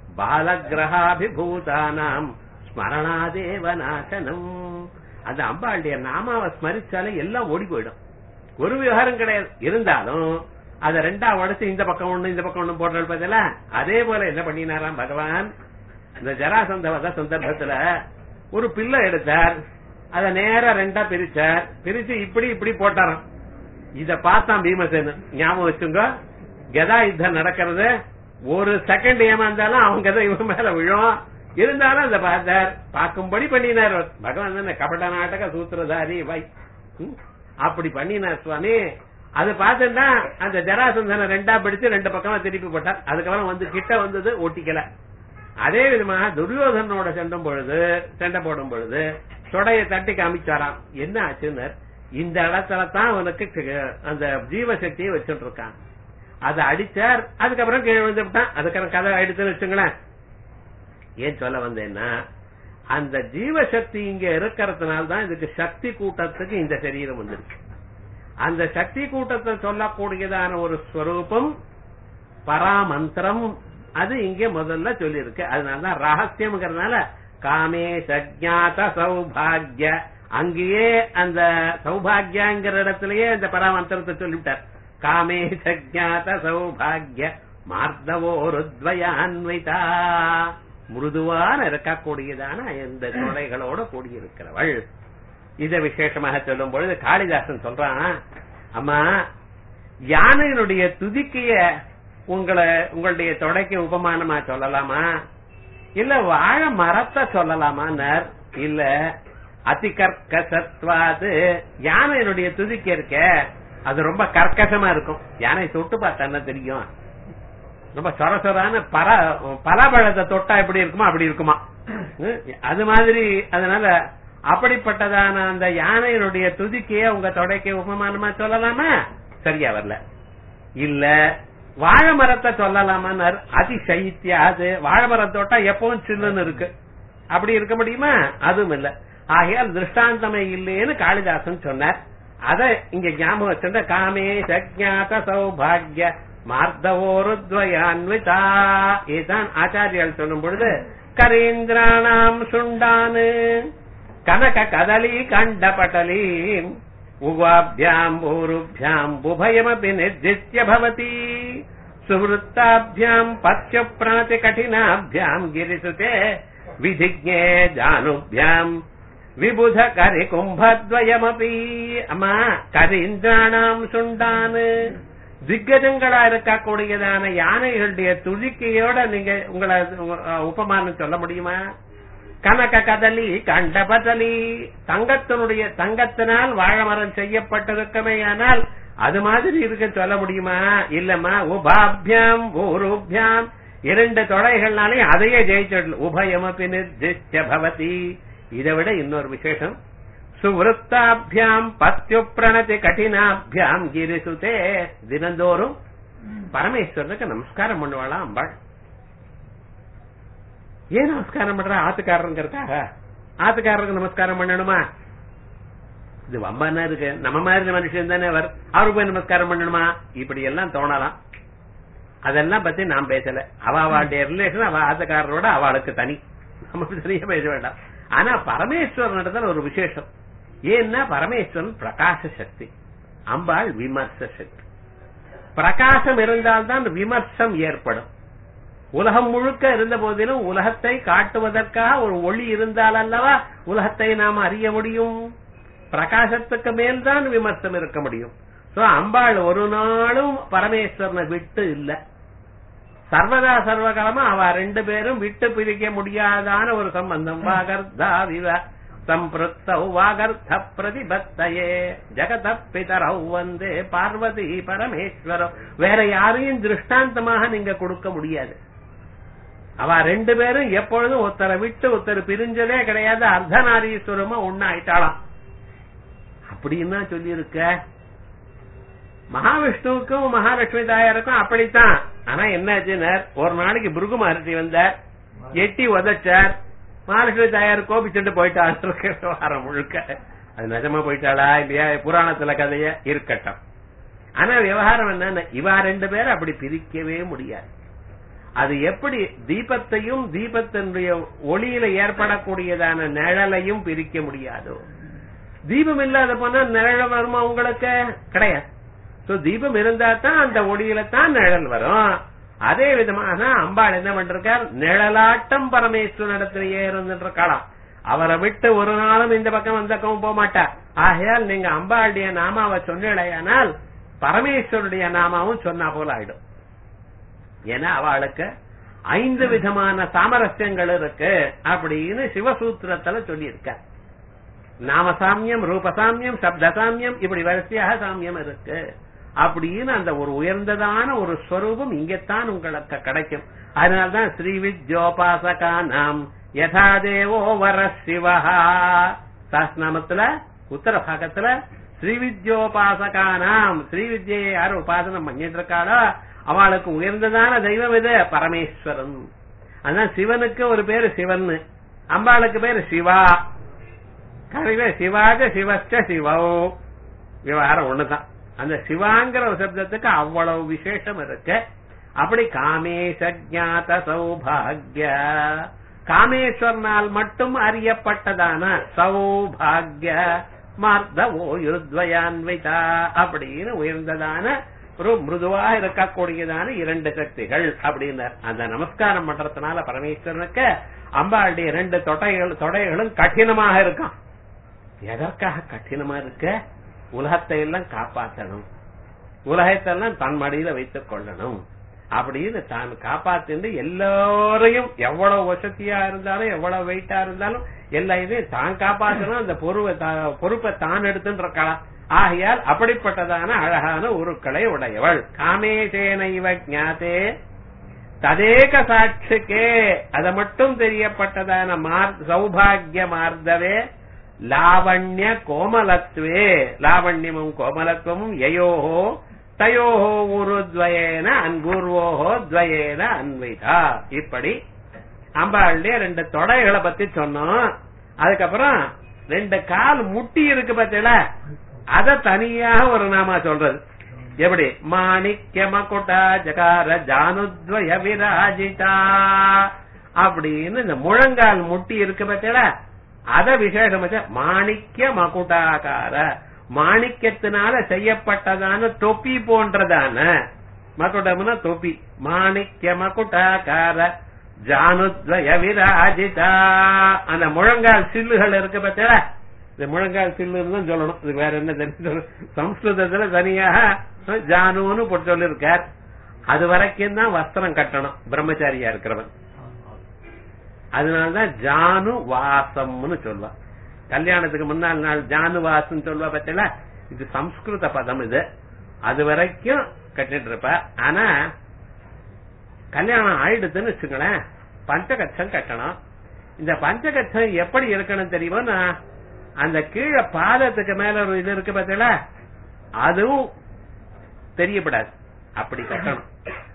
பாலகிரகாபிபூதானாம் ஸ்மரணாதேவ நாசனம் அந்த அம்பாளுடைய நாமாவை ஸ்மரிச்சாலே எல்லாம் ஓடி போயிடும் ஒரு விவகாரம் கிடையாது இருந்தாலும் அத ரெண்டா உடச்சு இந்த பக்கம் ஒண்ணு இந்த பக்கம் ஒண்ணு போடுறது பதில அதே போல என்ன பண்ணினாராம் பகவான் இந்த ஜராசந்த வத சந்தர்ப்பத்துல ஒரு பிள்ளை எடுத்தார் அத நேரா ரெண்டா பிரிச்சார் பிரிச்சு இப்படி இப்படி போட்டாராம் இத பார்த்தான் பீமசேனன் ஞாபகம் வச்சுங்க கதா யுத்தம் நடக்கிறது ஒரு செகண்ட் ஏமாந்தாலும் அவங்க கதை இவன் மேல விழும் இருந்தாலும் அந்த பார்த்தார் பார்க்கும்படி பண்ணினார் அவர். பகவான் தானே கபட நாடக சூத்திரதாரி வை ம், அப்படி பண்ணினார் சுவாமி அது பார்த்துட்டா அந்த ஜராசந்தனை ரெண்டா பிடிச்சு ரெண்டு பக்கமா திருப்பி போட்டார் அதுக்கப்புறம் வந்து கிட்ட வந்தது ஒட்டிக்கல அதே விதமாக துரியோதனோட செண்டும் பொழுது சண்டை போடும் பொழுது தொடைய தட்டி காமிச்சாராம் என்ன ஆச்சுன்னு இந்த இடத்துல தான் உனக்கு க- அந்த ஜீவசக்தியை வச்சுட்டு இருக்கான் அதை அடிச்சார் அதுக்கப்புறம் கீழே விழுந்து விட்டான் அதுக்கப்புறம் கதை ஆயிடுச்சுன்னு வச்சுங்களேன் ஏன் சொல்ல வந்தேன்னா அந்த ஜீவசக்தி இங்க இருக்கிறதுனால தான் இதுக்கு சக்தி கூட்டத்துக்கு இந்த சரீரம் வந்திருக்கு அந்த சக்தி கூட்டத்தை சொல்லக்கூடியதான ஒரு ஸ்வரூபம் பராமந்திரம் அது இங்க முதல்ல சொல்லியிருக்கு அதனாலதான் ரகசியம்ங்கிறதுனால காமே சஜாத சௌபாகிய அங்கேயே அந்த சௌபாகியங்கிற இடத்திலேயே அந்த பராமந்திரத்தை சொல்லிவிட்டார் காமே சஜாத சௌபாகிய மார்தவோ ருத்வயான்விதா மிருதுவான இருக்கக்கூடியதான இந்த தொலைகளோட கூடியிருக்கிறவள் இத விசேஷமாக சொல்லும் பொழுது காளிதாசன் சொல்றான் அம்மா யானையினுடைய துதிக்கைய உங்களை உங்களுடைய தொடைக்கு உபமானமா சொல்லலாமா இல்ல வாழை மரத்தை சொல்லலாமான்னார் இல்ல அதிகர்க்கசத்வாது யானையினுடைய துதிக்க இருக்க அது ரொம்ப கர்க்கசமா இருக்கும் யானை தொட்டு பார்த்தா என்ன தெரியும் ரொம்ப சொர சொரான பர பலாப்பழத்தை தொட்டா எப்படி இருக்குமா அப்படி இருக்குமா ம், அது மாதிரி அதனால அப்படிப்பட்டதான அந்த யானையினுடைய துதிக்கைய உங்க தொடைக்கு உபமானமா சொல்லலாமா சரியா வரல இல்ல வாழை மரத்தை சொல்லலாமான்னார் அதி சைத்தியாது வாழை மரம் தொட்டா எப்பவும் சில்லுன்னு இருக்கு அப்படி இருக்க முடியுமா அதுவும் இல்ல ஆகையால் திருஷ்டாந்தமே இல்லைன்னு காளிதாசன் சொன்னார் அத இங்க ஞாபகம் வச்சிருந்த காமே சஜாத சௌபாகிய மார்தவோருத்வயான்விதா இதுதான் ஆச்சாரியால் சொல்லும் பொழுது கரேந்திராணாம் சுண்டானு கனக கதலி கண்ட பட்டலி உவாபியாம் பூருபியாம் உபயமபி நிர்தித்ய பவதி சுவృత్తాభ్యాம் பத்ய பிராதி கடினாभ्याம் கிரிசுதே விதிஜ்ஞே ஜானுभ्याம் விபுத கரி கும்பத்வயமபி அம்மா கரீந்திராணாம் சுண்டானு திக்கஜங்களா இருக்கக்கூடியதான யானைகளுடைய துதிக்கையோட நீங்க உங்களை உங்க- உபமானம் சொல்ல முடியுமா கனக கதலி கண்டபதலி தங்கத்தினுடைய தங்கத்தினால் வாழைமரம் செய்யப்பட்டிருக்கமேயானால் அது மாதிரி இருக்க சொல்ல முடியுமா இல்லம்மா உபாபியாம் ஊருபியாம் இரண்டு தொடைகள்னாலே அதையே ஜெயிச்சிடல உபயமபி நிர்திஷ்ய பவதி இதை விட இன்னொரு விசேஷம் சுவృత్తాభ్యాம் பத்யு பிரணதி கடினாபியாம் கிரிசுதே தினந்தோறும் பரமேஸ்வரனுக்கு நமஸ்காரம் பண்ணுவாளாம் அம்பாள் ஏன் நமஸ்காரம் பண்ற ஆத்துக்காரருங்கிறதுக்காக ஆத்துக்காரருக்கு நமஸ்காரம் பண்ணணுமா இது வம்பானா இருக்கு நம்ம மாதிரி மனுஷன் தானே அவர் அவருக்கு போய் நமஸ்காரம் பண்ணணுமா இப்படி எல்லாம் தோணலாம் அதெல்லாம் பத்தி நான் பேசல அவ அவளுடைய ரிலேஷன் அவ ஆத்துக்காரரோட அவளுக்கு தனி நம்ம தனியா பேச வேண்டாம் ஆனா பரமேஸ்வரன் இடத்துல ஒரு விசேஷம் ஏன்னா பரமேஸ்வரன் பிரகாச சக்தி அம்பாள் விமர்ச சக்தி பிரகாசம் இருந்தால்தான் விமர்சம் ஏற்படும் உலகம் முழுக்க இருந்த போதிலும் உலகத்தை காட்டுவதற்காக ஒரு ஒளி இருந்தால் அல்லவா உலகத்தை நாம் அறிய முடியும் பிரகாசத்துக்கு மேல்தான் விமர்சனம் இருக்க முடியும் சோ அம்பாள் ஒரு நாளும் பரமேஸ்வரனை விட்டு இல்ல சர்வதா சர்வகாலமா அவ ரெண்டு பேரும் விட்டு பிரிக்க முடியாதான ஒரு சம்பந்தம் வாகர்தா விவ சம்பிருத்தௌ வாகர்த்த பிரதிபத்தையே ஜெகத பிதரௌ வந்தே பார்வதி பரமேஸ்வரம் வேற யாரையும் திருஷ்டாந்தமாக நீங்க கொடுக்க முடியாது அவ ரெண்டு பேரும் எப்பொழுதும் ஒருத்தரை விட்டு ஒருத்தர் பிரிஞ்சதே கிடையாது அர்த்தநாரீஸ்வரமா ஒண்ணு ஆயிட்டாளாம் அப்படின்னு சொல்லி இருக்க மகாவிஷ்ணுவுக்கும் மகாலட்சுமி தாயாருக்கும் அப்படித்தான் ஆனா என்னாச்சுன்னா ஒரு நாளைக்கு பிருகு மகர்ஷி வந்தார் எட்டி உதச்சார் மகாலட்சுமி தாயார் கோபிச்சுட்டு போயிட்டாரு வாரம் முழுக்க அது நிஜமா போயிட்டாளா இல்லையா புராணத்துல கதைய இருக்கட்டும் ஆனா விவகாரம் என்னன்னு இவா ரெண்டு பேரும் அப்படி பிரிக்கவே முடியாது அது எப்படி தீபத்தையும் தீபத்தினுடைய ஒளியில ஏற்படக்கூடியதான நிழலையும் பிரிக்க முடியாதோ தீபம் இல்லாத போனா நிழல் வருமா உங்களுக்கு கிடையாது சோ தீபம் இருந்தா தான் அந்த ஒளியில தான் நிழல் வரும் அதே விதமாக அம்பாள் என்ன பண்றார் நிழலாட்டம் பரமேஸ்வரனிடத்திலேயே இருந்துருக்கலாம் அவரை விட்டு ஒரு நாளும் இந்த பக்கம் அந்த பக்கம் போக மாட்டார் ஆகையால் நீங்க அம்பாளுடைய நாமாவை சொன்னீழையானால் பரமேஸ்வருடைய நாமாவும் சொன்னா போல ஆயிடும் ஏன்னா அவளுக்கு ஐந்து விதமான சாமரஸ்யங்கள் இருக்கு அப்படின்னு சிவசூத்திரத்துல சொல்லியிருக்க நாமசாமியம் ரூபசாமியம் சப்தசாமியம் இப்படி வரிசையாக சாமியம் இருக்கு அப்படின்னு அந்த ஒரு உயர்ந்ததான ஒரு ஸ்வரூபம் இங்கத்தான் உங்களுக்கு கிடைக்கும் அதனால்தான் ஸ்ரீ வித்யோபாசகா நாம் யதா தேவோ வர சிவஹா சாஸ்நாமத்துல உத்தர பாகத்துல ஸ்ரீ வித்யோபாசகானாம் ஸ்ரீ வித்யை யார் உபாசனம் பண்ணிட்டு இருக்காளோ அவளுக்கு உயர்ந்ததான தெய்வம் இது பரமேஸ்வரன் அதான் சிவனுக்கு ஒரு பேரு சிவன் அம்பாளுக்கு பேரு சிவா கடையில சிவாக சிவச்ச சிவோ விவகாரம் ஒண்ணுதான் அந்த சிவாங்கிற ஒரு சப்தத்துக்கு அவ்வளவு விசேஷம் இருக்கு அப்படி காமேஷ ஜாத சௌபாகிய காமேஸ்வரனால் மட்டும் அறியப்பட்டதான சௌபாகிய மார்தவோ யுத்வயான்விதா அப்படின்னு உயர்ந்ததான ஒரு மிருதுவா இருக்கக்கூடியதான இரண்டு சக்திகள் அப்படின்னார் அந்த நமஸ்காரம் பண்றதுனால பரமேஸ்வரனுக்கு அம்பாளுடைய இரண்டு தொடைகள் தொடைகளும் கடினமாக இருக்கான் எதற்காக கடினமா இருக்க உலகத்தை எல்லாம் காப்பாற்றணும் உலகத்தை எல்லாம் தன் மடியில வைத்துக் கொள்ளணும் அப்படின்னு தான் காப்பாத்திட்டு எல்லாரையும் எவ்வளவு வசதியா இருந்தாலும் எவ்வளவு வெயிட்டா இருந்தாலும் எல்லா இதையும் தான் காப்பாற்றணும் அந்த பொறுப்பை தா- பொறுப்பை தான் எடுத்துன்னு இருக்கலாம் ஆகையால் அப்படிப்பட்டதான அழகான உருக்களை உடையவள் காமேசேன இவ ஞாதே ததேக சாட்சிக்கே அத மட்டும் தெரியப்பட்டதான மார் சௌபாகிய மார்தவே லாவண்ய கோமலத்வே லாவண்யமும் கோமலத்துவமும் யயோஹோ தயோஹோ உருத்வயேன அன்பூர்வோஹோ துவயேன அன்விதா இப்படி அம்பாளுடைய ரெண்டு தொடைகளை பத்தி சொன்னோம் அதுக்கப்புறம் ரெண்டு கால் முட்டி இருக்கு பார்த்தீங்களா அத தனியாக ஒரு நாமா சொல்றது எப்படி மாணிக்ய மகுடா ஜகார ஜானுத்வய விராஜிதா அப்படின்னு இந்த முழங்கால் முட்டி இருக்கு பார்த்தீங்களா அத விசேஷம் வச்ச மாணிக்ய மகுடாகார மாணிக்கத்தினால செய்யப்பட்டதான தொப்பி போன்றதான மகுடம்னா தொப்பி மாணிக்ய மகுடாகார ஜானுத்வய விராஜிதா அந்த முழங்கால் சில்லுகள் இருக்கு பார்த்தீங்களா இந்த முழங்கால் சில்லுன்னு தான் சொல்லணும் இது வேற என்ன தெரியும் சொல்லணும். சம்ஸ்கிருதத்துல தனியாக ஜானுன்னு போட்டு சொல்லிருக்கார் அது வரைக்கும் தான் வஸ்திரம் கட்டணும் பிரம்மச்சாரியா இருக்கிறவன் அதனாலதான் ஜானு வாசம்னு சொல்வா கல்யாணத்துக்கு முன்னாள் நாள் ஜானு வாசம் சொல்வா பத்தில இது சம்ஸ்கிருத பதம் இது அது வரைக்கும் கட்டிட்டு இருப்ப ஆனா கல்யாணம் ஆயிடுதுன்னு வச்சுங்களேன் பஞ்சகட்சம் கட்டணும் இந்த பஞ்சகட்சம் எப்படி இருக்கணும் தெரியுமா அந்த கீழே பாதத்துக்கு மேல ஒரு இது இருக்கு பார்த்தீங்களா அதுவும் தெரியப்படாது அப்படி கட்டணும்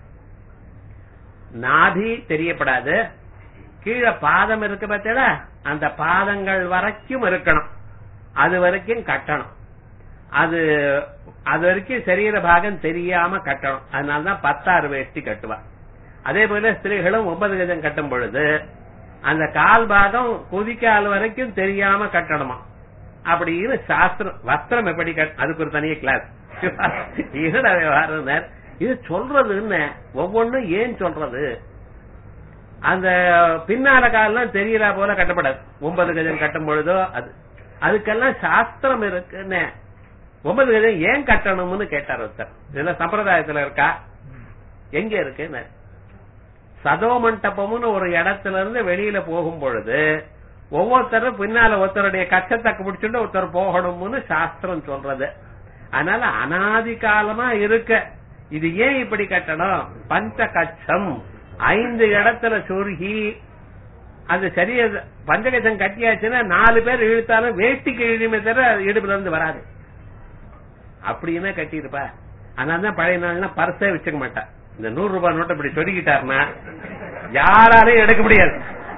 நாதி தெரியப்படாது கீழே பாதம் இருக்கு பார்த்தீங்களா அந்த பாதங்கள் வரைக்கும் இருக்கணும் அது வரைக்கும் கட்டணும் அது அது வரைக்கும் சரீர பாகம் தெரியாம கட்டணும் அதனாலதான் பத்தாறு வேஷ்டி கட்டுவா அதே போல ஸ்திரீகளும் ஒன்பது கஜம் கட்டும் பொழுது அந்த கால் பாகம் குதிக்கால் வரைக்கும் தெரியாம கட்டணுமா அப்படின்னு சாஸ்திரம் வஸ்திரம் எப்படி கட் அதுக்கு ஒரு தனிய கிளாஸ் என்னடா விவகாரம் இது சொல்றது என்ன ஒவ்வொன்றும் ஏன் சொல்றது அந்த பின்னால காலம் தெரியறா போல கட்டப்படாது ஒன்பது கஜம் கட்டும் பொழுதோ அது அதுக்கெல்லாம் சாஸ்திரம் இருக்குன்னு ஒன்பது கஜம் ஏன் கட்டணும்னு கேட்டார் ஒருத்தர் இதெல்லாம் சம்பிரதாயத்துல இருக்கா எங்க இருக்குன்னு சதோ மண்டபம்னு ஒரு இடத்துல இருந்து வெளியில போகும் பொழுது ஒவ்வொருத்தரும் பின்னால ஒருத்தருடைய கச்சத்தை பிடிச்சிட்டு ஒருத்தர் போகணும்னு சாஸ்திரம் சொல்றது அதனால அனாதி காலமா இருக்க இது ஏன் இப்படி கட்டணும் பஞ்ச கச்சம் ஐந்து இடத்துல சொருகி அது சரியா பஞ்சகச்சம் கட்டியாச்சுன்னா நாலு பேர் இழுத்தாலும் வேட்டிக்கு இழுமே தவிர இடுப்புல இருந்து வராது அப்படின்னா கட்டியிருப்பா அதனாலதான் பழைய நாள்னா பர்ஸே வச்சுக்க மாட்டா இந்த நூறு ரூபாய் நோட்டை இப்படி சொருகிட்டாருன்னா யாராலையும் எடுக்க முடியாது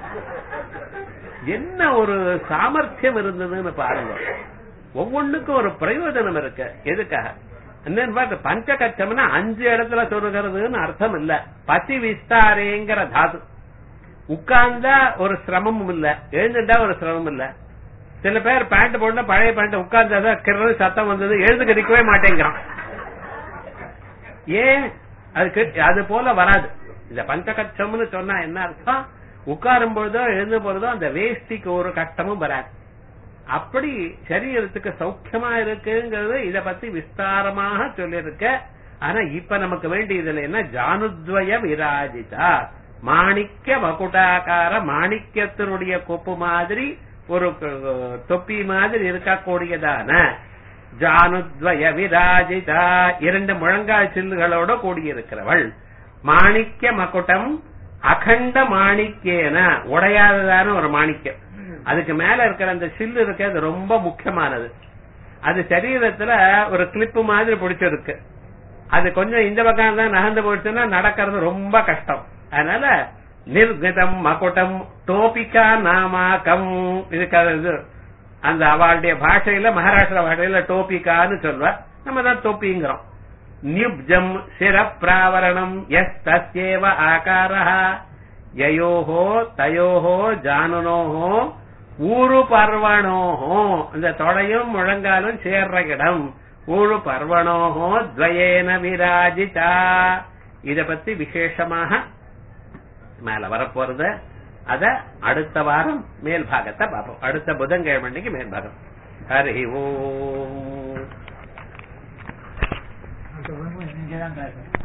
என்ன ஒரு சாமர்த்தியம் இருந்ததுன்னு பாருங்க ஒவ்வொன்றுக்கும் ஒரு பிரயோஜனம் இருக்கு எதுக்காக என்னன்னு பார்த்து பஞ்சகச்சம்னா அஞ்சு இடத்துல சொருகிறதுன்னு அர்த்தம் இல்ல பசி விஸ்தாரேங்கிற தாது உட்கார்ந்தா ஒரு சிரமமும் இல்ல எழுந்துட்டா ஒரு சிரமம் இல்ல சில பேர் பேண்ட் போட்டா பழைய பேண்ட் உட்கார்ந்தாதான் கிரண சத்தம் வந்தது எழுதுக்கு நிக்கவே மாட்டேங்கிறான் ஏன் அதுக்கு அது போல வராது இந்த பஞ்சகச்சம்னு சொன்னா என்ன அர்த்தம் உட்காரும் பொழுதோ எழுந்து பொழுதோ அந்த வேஷ்டிக்கு ஒரு கஷ்டமும் வராது அப்படி சரீரத்துக்கு சௌக்கியமா இருக்குங்கிறது இத பத்தி விஸ்தாரமாக சொல்லியிருக்க ஆனா இப்ப நமக்கு வேண்டியதுல என்ன ஜானுத்வய விராஜிதா மாணிக்க வகுடாகார மாணிக்கத்தினுடைய கொப்பு மாதிரி ஒரு அஹ், தொப்பி மாதிரி இருக்கக்கூடியதான ஜானுத்வய விராஜிதா இரண்டு முழங்கால் சில்லுகளோட கூடியிருக்கிறவள் மாணிக்க மகுடம் அகண்ட மாணிக்கேன உடையாததான ஒரு மாணிக்கம் அதுக்கு மேல இருக்கிற அந்த சில்லு இருக்கு அது ரொம்ப முக்கியமானது அது சரீரத்துல ஒரு கிளிப்பு மாதிரி பிடிச்சிருக்கு அது கொஞ்சம் இந்த பக்கம் தான் நகர்ந்து போயிடுச்சுன்னா நடக்கிறது ரொம்ப கஷ்டம் அதனால நிர்கதம் மகுடம் டோபிகா நாமாக்கம் இதுக்காக இது அந்த அவளுடைய பாஷையில மகாராஷ்டிரா பாஷையில டோபிகான்னு சொல்வா நம்ம தான் தொப்பிங்கிறோம் நியுப்ஜம் சிரப்பிராவரணம் எஸ் தஸ்யேவ ஆகாரः யயோஹோ தயோஹோ ஜானுனோஹோ ஊரு பர்வணோஹோ இந்த தொடையும் முழங்காலும் சேர்ற இடம் ஊழு பர்வணோஹோ துவயேன விராஜிதா இத பத்தி விசேஷமாக மேல வரப்போறது அத அடுத்த வாரம் மேல் பாகத்தை பார்ப்போம் அடுத்த புதன்கிழமைக்கு மேல் பாகம் ஹரி ஓம் அடுத்த வாரம் இங்கதான் பேசுறேன்